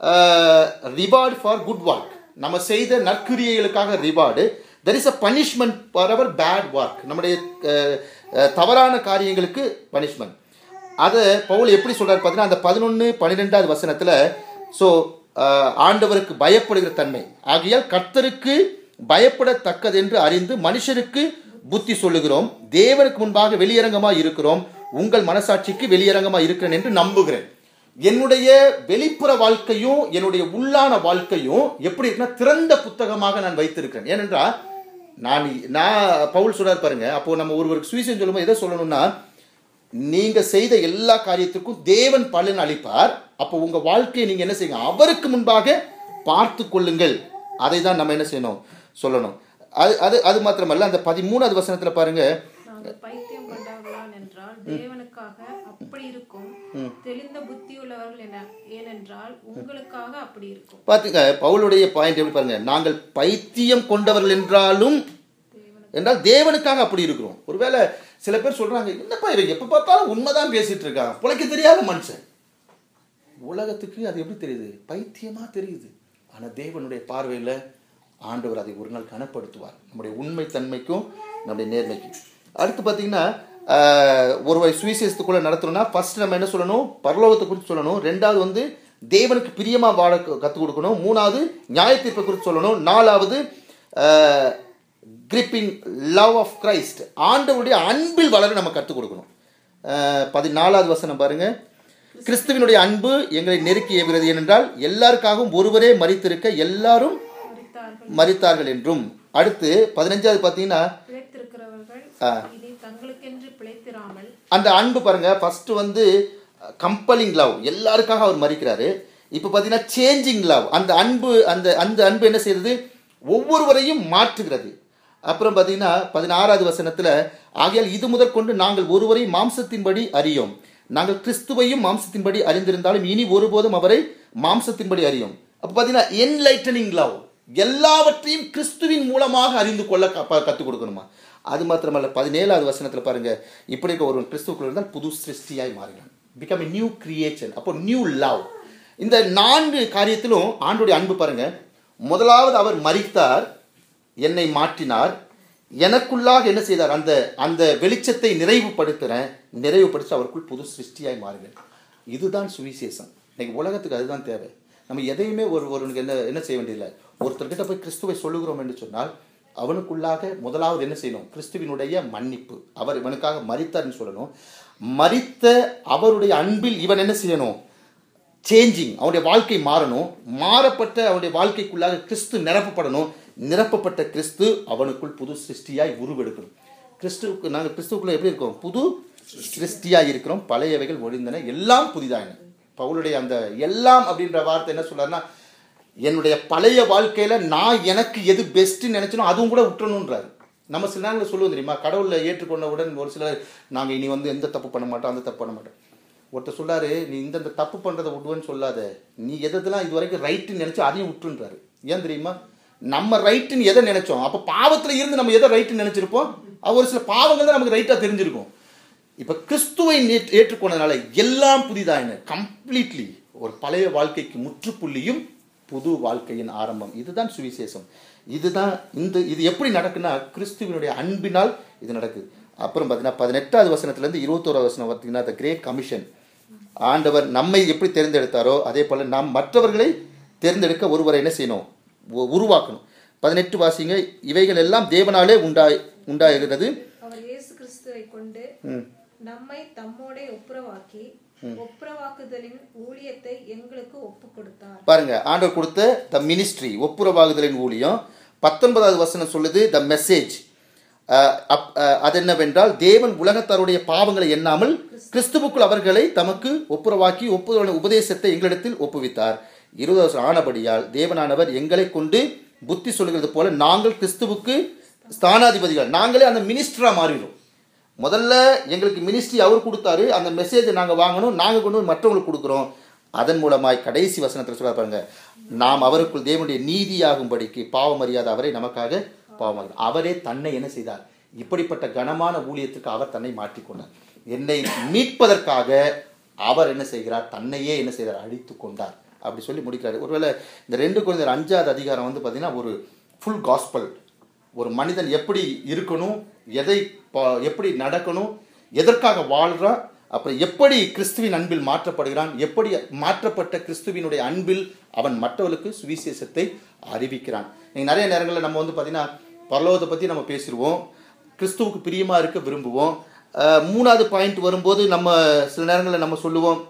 ரிவார்டு ஃபார் குட் ஒர்க் நம்ம செய்த நற்கிரியைகளுக்காக reward there is a punishment for our bad work நம்முடைய அஹ், அஹ், தவறான காரியங்களுக்கு பனிஷ்மெண்ட் அதை பவுல் எப்படி சொல்றாரு பார்த்தீங்கன்னா அந்த பதினொன்று பன்னிரெண்டாவது வசனத்தில் ஸோ ஆண்டவருக்கு பயப்படுகிற தன்மை ஆகையால் கர்த்தருக்கு பயப்படத்தக்கது என்று அறிந்து மனுஷருக்கு புத்தி சொல்லுகிறோம் தேவனுக்கு முன்பாக வெளியரங்கமாக இருக்கிறோம் உங்கள் மனசாட்சிக்கு வெளியரங்கமாக இருக்கிறேன் என்று நம்புகிறேன் என்னுடைய வெளிப்புற வாழ்க்கையும் என்னுடைய உள்ளான வாழ்க்கையும் எப்படி இருக்குன்னா திறந்த புத்தகமாக நான் வைத்திருக்கிறேன் ஏனென்றால் நான் நான் பவுல் சொல்றாரு பாருங்க அப்போ நம்ம ஒருவருக்கு சுவிசேஷம் சொல்லும்போது எதை சொல்லணும்னா நீங்க செய்த எல்லா காரியத்துக்கும் தேவன் பலன் அளிப்பார் அப்போ உங்க வாழ்க்கையை நீங்க என்ன செய்யுங்க அவருக்கு முன்பாக பார்த்து கொள்ளுங்கள் அதை தான் நம்ம என்ன செய்யணும் சொல்லணும் அது அது அது மாத்திரமல்ல அந்த பதிமூணாவது வசனத்துல பாருங்க நாங்கள் பைத்தியம் கொண்டவர்களான் என்றால் தேவனுக்காக அப்படி இருக்கும் தெளிந்த புத்தியுள்ளவர்கள் என ஏனென்றால் உங்களுக்காக அப்படி இருக்கும் பார்த்துங்க பவுலுடைய பாயிண்ட் எப்படி பாருங்க நாங்கள் பைத்தியம் கொண்டவர்கள் என்றாலும் என்றால் தேவனுக்காக அப்படி இருக்கிறோம் ஒருவேளை சில பேர் சொல்றாங்க என்னப்பா இவன் எப்ப பார்த்தாலும் உண்மைதான் பேசிட்டு இருக்கான் புழைக்க தெரியாத மனுஷன் உலகத்துக்கு அது எப்படி தெரியுது பைத்தியமா தெரியுது ஆனா தேவனுடைய பார்வையில ஆண்டவர் அதை ஒரு நாள் கனப்படுத்துவார் நம்முடைய உண்மை தன்மைக்கும் நம்முடைய நேர்மைக்கும் அடுத்து பார்த்தீங்கன்னா ஆஹ், ஒருவர் சுவிசேஷத்துக்குள்ள நடத்தணும்னா ஃபர்ஸ்ட் நம்ம என்ன சொல்லணும் பரலோகத்தை குறித்து சொல்லணும் ரெண்டாவது வந்து தேவனுக்கு பிரியமா வாழ கற்றுக் கொடுக்கணும் மூணாவது நியாயத்தீர்ப்பை குறித்து சொல்லணும் நாலாவது கிரிப்பிங் லவ் ஆஃப் கிரைஸ்ட் ஆண்டவருடைய அன்பில் வளர நம்ம கற்றுக் கொடுக்கணும் ஆஹ், பதினாலாவது வசனம் பாருங்க கிறிஸ்துவினுடைய அன்பு எங்களை நெருக்கி ஏவுகிறது ஏனென்றால் எல்லாருக்காகவும் ஒருவரே மறித்திருக்க எல்லாரும் மரித்தார்கள் மறித்தார்கள் என்றும் அடுத்து பதினஞ்சாவது பார்த்தீங்கன்னா பிழைத்திருக்கிறவர்கள் இனி தங்களுக்கென்று பிழைத்திராமல் அந்த அன்பு பாருங்க ஃபர்ஸ்ட் வந்து கம்பலிங் லவ் எல்லாருக்காக அவர் மறிக்கிறாரு இப்போ பார்த்தீங்கன்னா சேஞ்சிங் லவ் அந்த அன்பு அந்த அந்த அன்பு என்ன செய்யறது ஒவ்வொருவரையும் மாற்றுகிறது அப்புறம் பார்த்தீங்கன்னா பதினாறாவது வசனத்தில் ஆகையால் இது முதற் கொண்டு நாங்கள் ஒருவரை மாம்சத்தின்படி அறியோம் நாங்கள் கிறிஸ்துவையும் மாம்சத்தின்படி அறிந்திருந்தாலும் இனி ஒருபோதும் அவரை மாம்சத்தின்படி அறியோம் அப்போ பார்த்தீங்கன்னா என்லைட்டனிங் லவ் எல்லாவற்றையும் கிறிஸ்துவின் மூலமாக அறிந்து கொள்ள கற்றுக் கொடுக்கணுமா அது மாத்திரமல்ல பதினேழாவது வசனத்தில் பாருங்க இப்படி இருக்க ஒருவன் கிறிஸ்துக்குள்ள இருந்தால் புது சிருஷ்டியாய் மாறினான் பிகம் நியூ கிரியேஷன் அப்போ நியூ லவ் இந்த நான்கு காரியத்திலும் ஆண்டுடைய அன்பு பாருங்க முதலாவது அவர் மறித்தார் என்னை மாற்றினார் எனக்குள்ளாக என்ன செய்தார் அந்த அந்த வெளிச்சத்தை நிறைவுபடுத்துகிறேன் நிறைவுபடுத்தி அவருக்குள் புது சிருஷ்டியாய் மாறுகிறேன் இதுதான் சுவிசேஷம் இன்னைக்கு உலகத்துக்கு அதுதான் தேவை நம்ம எதையுமே ஒரு ஒருவனுக்கு என்ன என்ன செய்ய வேண்டியதில்லை ஒருத்தர்கிட்ட போய் கிறிஸ்துவை சொல்லுகிறோம் என்று சொன்னால் அவனுக்குள்ளாக முதலாவது என்ன செய்யணும் கிறிஸ்துவினுடைய மன்னிப்பு அவர் இவனுக்காக மறித்தார்னு சொல்லணும் மறித்த அவருடைய அன்பில் இவன் என்ன செய்யணும் சேஞ்சிங் அவனுடைய வாழ்க்கை மாறணும் மாறப்பட்ட அவனுடைய வாழ்க்கைக்குள்ளாக கிறிஸ்து நிரப்பப்படணும் நிரப்பப்பட்ட கிறிஸ்து அவனுக்குள் புது சிருஷ்டியாய் உருவெடுக்கணும் கிறிஸ்துவுக்கு நாங்கள் கிறிஸ்துவுக்குள்ள எப்படி இருக்கோம் புது சிருஷ்டியாய் இருக்கிறோம் பழையவைகள் ஒழிந்தன எல்லாம் புதிதாயின பவுலுடைய அந்த எல்லாம் அப்படின்ற வார்த்தை என்ன சொல்றாருன்னா என்னுடைய பழைய வாழ்க்கையில நான் எனக்கு எது பெஸ்ட்னு நினைச்சனோ அதுவும் கூட விட்டுறணுன்றாரு நம்ம சில நேரங்களில் சொல்லுவோம் தெரியுமா கடவுளை ஏற்றுக்கொண்டவுடன் ஒரு சிலர் நாங்கள் இனி வந்து எந்த தப்பு பண்ண மாட்டோம் அந்த தப்பு பண்ண மாட்டோம் ஒருத்தர் சொல்றாரு நீ இந்த தப்பு பண்றதை விடுவேன்னு சொல்லாத நீ எதெல்லாம் இது வரைக்கும் ரைட்டுன்னு நினைச்சோ அதையும் விட்டுன்றாரு ஏன் தெரியுமா நம்ம ரைட்டுன்னு எதை நினைச்சோம் அப்போ பாவத்தில் இருந்து நம்ம எதை ரைட்டுன்னு நினைச்சிருப்போம் அது ஒரு சில பாவங்கள் தான் நமக்கு ரைட்டாக தெரிஞ்சிருக்கும் இப்போ கிறிஸ்துவை நேற்று ஏற்றுக்கொண்டதுனால எல்லாம் புதிதாயின கம்ப்ளீட்லி ஒரு பழைய வாழ்க்கைக்கு முற்றுப்புள்ளியும் புது வாழ்க்கையின் ஆரம்பம் இதுதான் சுவிசேஷம் இதுதான் இந்த இது எப்படி நடக்குன்னா கிறிஸ்துவனுடைய அன்பினால் இது நடக்குது அப்புறம் பார்த்தீங்கன்னா பதினெட்டாவது வசனத்துலேருந்து இருபத்தோராவது வசனம் பார்த்தீங்கன்னா த கிரேட் கமிஷன் ஆண்டவர் நம்மை எப்படி தேர்ந்தெடுத்தாரோ அதே போல் நாம் மற்றவர்களை தேர்ந்தெடுக்க ஒருவரை என்ன செய்யணும் உ- உருவாக்கணும் பதினெட்டு வாசிங்க இவைகள் எல்லாம் தேவனாலே உண்டாய் உண்டாகிறது அவர் இயேசு கிறிஸ்துவை கொண்டு நம்மை தம்மோடே ஒப்புரவாக்கி ஒப்புரவாக்குதலின் ஊழியத்தை எங்களுக்கு ஒப்பு கொடுத்தார் பாருங்க ஆண்டவர் கொடுத்த த மினிஸ்ட்ரி ஒப்புரவாகுதலின் ஊழியம் பத்தொன்பதாவது வசனம் சொல்லுது த மெசேஜ் அது என்னவென்றால் தேவன் உலகத்தாருடைய பாவங்களை எண்ணாமல் கிறிஸ்துவுக்குள் அவர்களை தமக்கு ஒப்புரவாக்கி ஒப்புதல் உபதேசத்தை எங்களிடத்தில் ஒப்புவித்தார் இருபது வருஷம் ஆனபடியால் தேவனானவர் எங்களை கொண்டு புத்தி சொல்லுகிறது போல நாங்கள் கிறிஸ்துவுக்கு ஸ்தானாதிபதிகள் நாங்களே அந்த மினிஸ்டரா மாறிடும் முதல்ல எங்களுக்கு மினிஸ்ட்ரி அவர் கொடுத்தாரு அந்த மெசேஜை நாங்கள் வாங்கணும் நாங்கள் கொண்டு போய் மற்றவங்களுக்கு கொடுக்குறோம் அதன் மூலமாய் கடைசி வசனத்தில் சொல்ல பாருங்க நாம் அவருக்குள் தேவனுடைய நீதியாகும்படிக்கு பாவம் அறியாத அவரை நமக்காக பாவம் அவரே தன்னை என்ன செய்தார் இப்படிப்பட்ட கனமான ஊழியத்துக்கு அவர் தன்னை மாற்றிக்கொண்டார் என்னை மீட்பதற்காக அவர் என்ன செய்கிறார் தன்னையே என்ன செய்கிறார் அழித்து கொண்டார் அப்படி சொல்லி முடிக்கிறார் ஒருவேளை இந்த ரெண்டு குழந்தைகள் அஞ்சாவது அதிகாரம் வந்து பார்த்தீங்கன்னா ஒரு ஃபுல் காஸ்பல் ஒரு மனிதன் எப்படி இருக்கணும் எதை பா- எப்படி நடக்கணும் எதற்காக வாழ்றான் அப்புறம் எப்படி கிறிஸ்துவின் அன்பில் மாற்றப்படுகிறான் எப்படி மாற்றப்பட்ட கிறிஸ்துவினுடைய அன்பில் அவன் மற்றவர்களுக்கு சுவிசேஷத்தை அறிவிக்கிறான் நீங்க நிறைய நேரங்களில் நம்ம வந்து பார்த்தீங்கன்னா பரலோகத்தை பற்றி நம்ம பேசிடுவோம் கிறிஸ்துவுக்கு பிரியமா இருக்க விரும்புவோம் அஹ், மூணாவது பாயிண்ட் வரும்போது நம்ம சில நேரங்களில் நம்ம சொல்லுவோம்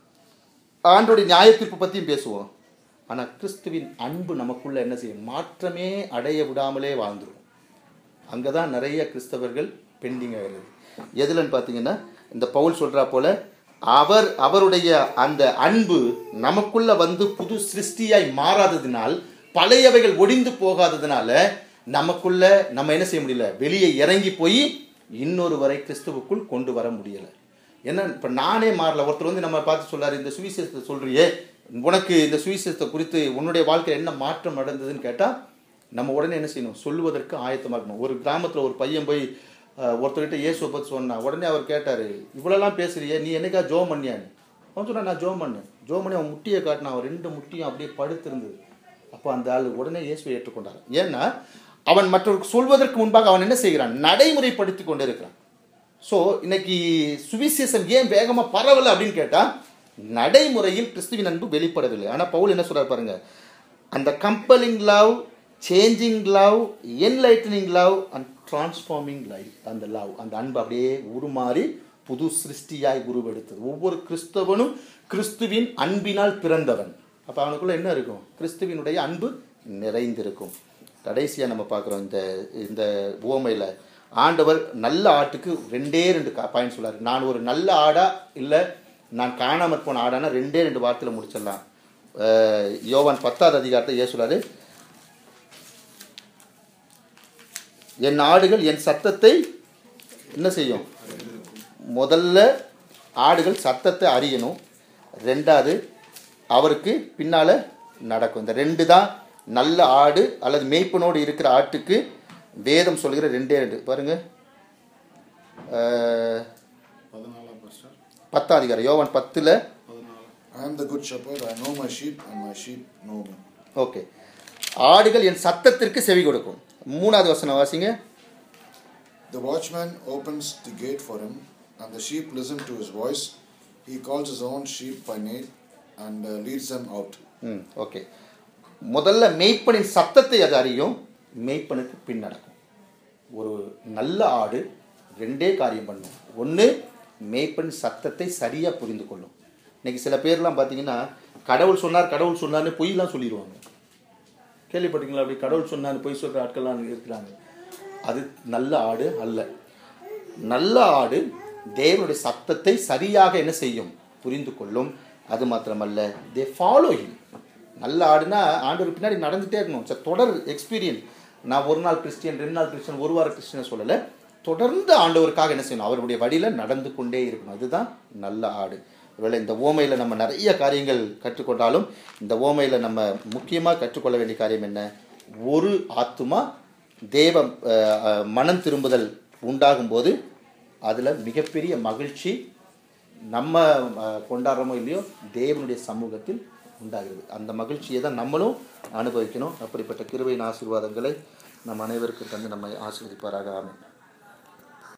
ஆண்டோடைய நியாயத்தீர்ப்பு பற்றியும் பேசுவோம் ஆனால் கிறிஸ்துவின் அன்பு நமக்குள்ள என்ன செய்யும் மாற்றமே அடைய விடாமலே வாழ்ந்துரும் அங்கே தான் நிறைய கிறிஸ்தவர்கள் பெண்டிங் ஆகிறது எதுலன்னு பார்த்தீங்கன்னா இந்த பவுல் சொல்றா போல அவர் அவருடைய அந்த அன்பு நமக்குள்ள வந்து புது சிருஷ்டியாய் மாறாததினால் பழையவைகள் ஒடிந்து போகாததுனால நமக்குள்ள நம்ம என்ன செய்ய முடியல வெளியே இறங்கி போய் இன்னொரு வரை கிறிஸ்துவுக்குள் கொண்டு வர முடியல என்ன இப்போ நானே மாறல ஒருத்தர் வந்து நம்ம பார்த்து சொல்றாரு இந்த சுவிசேஷத்தை சொல்றியே உனக்கு இந்த சுவிசேஷத்தை குறித்து உன்னுடைய வாழ்க்கையில் என்ன மாற்றம் நடந்ததுன்னு கேட்டால் நம்ம உடனே என்ன செய்யணும் சொல்லுவதற்கு ஆயத்தமாக இருக்கணும் ஒரு கிராமத்தில் ஒரு பையன் போய் அஹ், ஒருத்தர்கிட்ட இயேசுவை பற்றி சொன்னா உடனே அவர் கேட்டார் இவ்வளோலாம் பேசுறியே நீ என்னைக்கா ஜோம் பண்ணியான்னு அவன் சொன்னா நான் ஜோம் பண்ணேன் ஜோம் பண்ணி அவன் முட்டியை காட்டினான் அவன் ரெண்டு முட்டியும் அப்படியே படுத்திருந்தது அப்போ அந்த ஆள் உடனே இயேசுவை ஏற்றுக்கொண்டார் ஏன்னா அவன் மற்றவருக்கு சொல்வதற்கு முன்பாக அவன் என்ன செய்கிறான் நடைமுறைப்படுத்தி கொண்டு இருக்கிறான் ஸோ இன்னைக்கு சுவிசேஷம் ஏன் வேகமாக பரவலை அப்படின்னு கேட்டால் நடைமுறையில் கிறிஸ்துவின் அன்பு வெளிப்படவில்லை ஆனால் பவுல் என்ன சொல்றாரு பாருங்க அந்த compelling love changing love enlightening love and transforming life அந்த லவ் அந்த அன்பு அப்படியே உருமாறி புது சிருஷ்டியாய் உருவெடுத்தது ஒவ்வொரு கிறிஸ்தவனும் கிறிஸ்துவின் அன்பினால் பிறந்தவன் அப்போ அவனுக்குள்ள என்ன இருக்கும் கிறிஸ்துவினுடைய அன்பு நிறைந்திருக்கும் கடைசியாக நம்ம பார்க்குறோம் இந்த இந்த உவமையில் ஆண்டவர் நல்ல ஆட்டுக்கு ரெண்டே ரெண்டு பாயிண்ட் சொல்லாரு நான் ஒரு நல்ல ஆடா இல்லை நான் காணாமற் போன ஆடானா ரெண்டே ரெண்டு வார்த்தையில் முடிச்சிடலாம் அஹ் யோவான் பத்தாவது அதிகாரத்தை ஏன் சொல்லாரு என் ஆடுகள் என் சத்தத்தை என்ன செய்யும் முதல்ல ஆடுகள் சத்தத்தை அறியணும் ரெண்டாவது அவருக்கு பின்னால் நடக்கும் இந்த ரெண்டு தான் நல்ல ஆடு அல்லது மேய்ப்பனோடு இருக்கிற ஆட்டுக்கு வேதம் சொல்கிற ரெண்டே ரெண்டு பாருங்க அஹ், பதினாலாம் பாஸ்டர் பத்தாம் அதிகாரம் யோவான் பத்தில் பதினாலு I am the good shepherd, I know my sheep, and my sheep know me. Okay ஆடுகள் என் சத்தத்திற்கு செவி கொடுக்கும் மூணாவது வசனம் வாசிங்க The watchman opens the gate for him, and the sheep listen to his voice. He calls his own sheep by name and uh, leads them out. ம் okay முதல்ல மேய்ப்பனின் சத்தத்தை அது அறியும் மேய்ப்பனுக்கு பின் நடக்கும் ஒரு நல்ல ஆடு ரெண்டே காரியம் பண்ணும் ஒன்று மேய்ப்பன் சத்தத்தை சரியாக புரிந்து கொள்ளும் இன்னைக்கு சில பேர்லாம் பார்த்தீங்கன்னா கடவுள் சொன்னார் கடவுள் சொன்னார்னு பொய்லாம் சொல்லிடுவாங்க கேள்விப்பட்டீங்களா அப்படி கடவுள் சொன்னார்னு பொய் சொல்கிற ஆட்கள்லாம் இருக்கிறாங்க அது நல்ல ஆடு அல்ல நல்ல ஆடு தேவனுடைய சத்தத்தை சரியாக என்ன செய்யும் புரிந்து கொள்ளும் அது மாத்திரமல்ல தே ஃபாலோ ஹிம் நல்ல ஆடுனா ஆண்டவர் பின்னாடி நடந்துகிட்டே இருக்கணும் சார் தொடர் எக்ஸ்பீரியன்ஸ் நான் ஒரு நாள் கிறிஸ்டியன் ரெண்டு நாள் கிறிஸ்டியன் ஒரு வார கிறிஸ்டியன் சொல்லலை தொடர்ந்து ஆண்டவருக்காக என்ன செய்யணும் அவருடைய வழியில் நடந்து கொண்டே இருக்கணும் அதுதான் நல்ல ஆடு ஒருவேளை இந்த ஓமையில் நம்ம நிறைய காரியங்கள் கற்றுக்கொண்டாலும் இந்த ஓமையில் நம்ம முக்கியமாக கற்றுக்கொள்ள வேண்டிய காரியம் என்ன ஒரு ஆத்துமா தேவ அஹ், அஹ், மனம் திரும்புதல் உண்டாகும்போது அதில் மிகப்பெரிய மகிழ்ச்சி நம்ம அஹ், கொண்டாடுறோமோ இல்லையோ தேவனுடைய சமூகத்தில் உண்டாகிறது அந்த மகிழ்ச்சியை தான் நம்மளும் அனுபவிக்கணும் அப்படிப்பட்ட கிருபையின் ஆசீர்வாதங்களை நம் அனைவருக்கும் தந்து நம்மை ஆசீர்வதிப்பாராக ஆமென்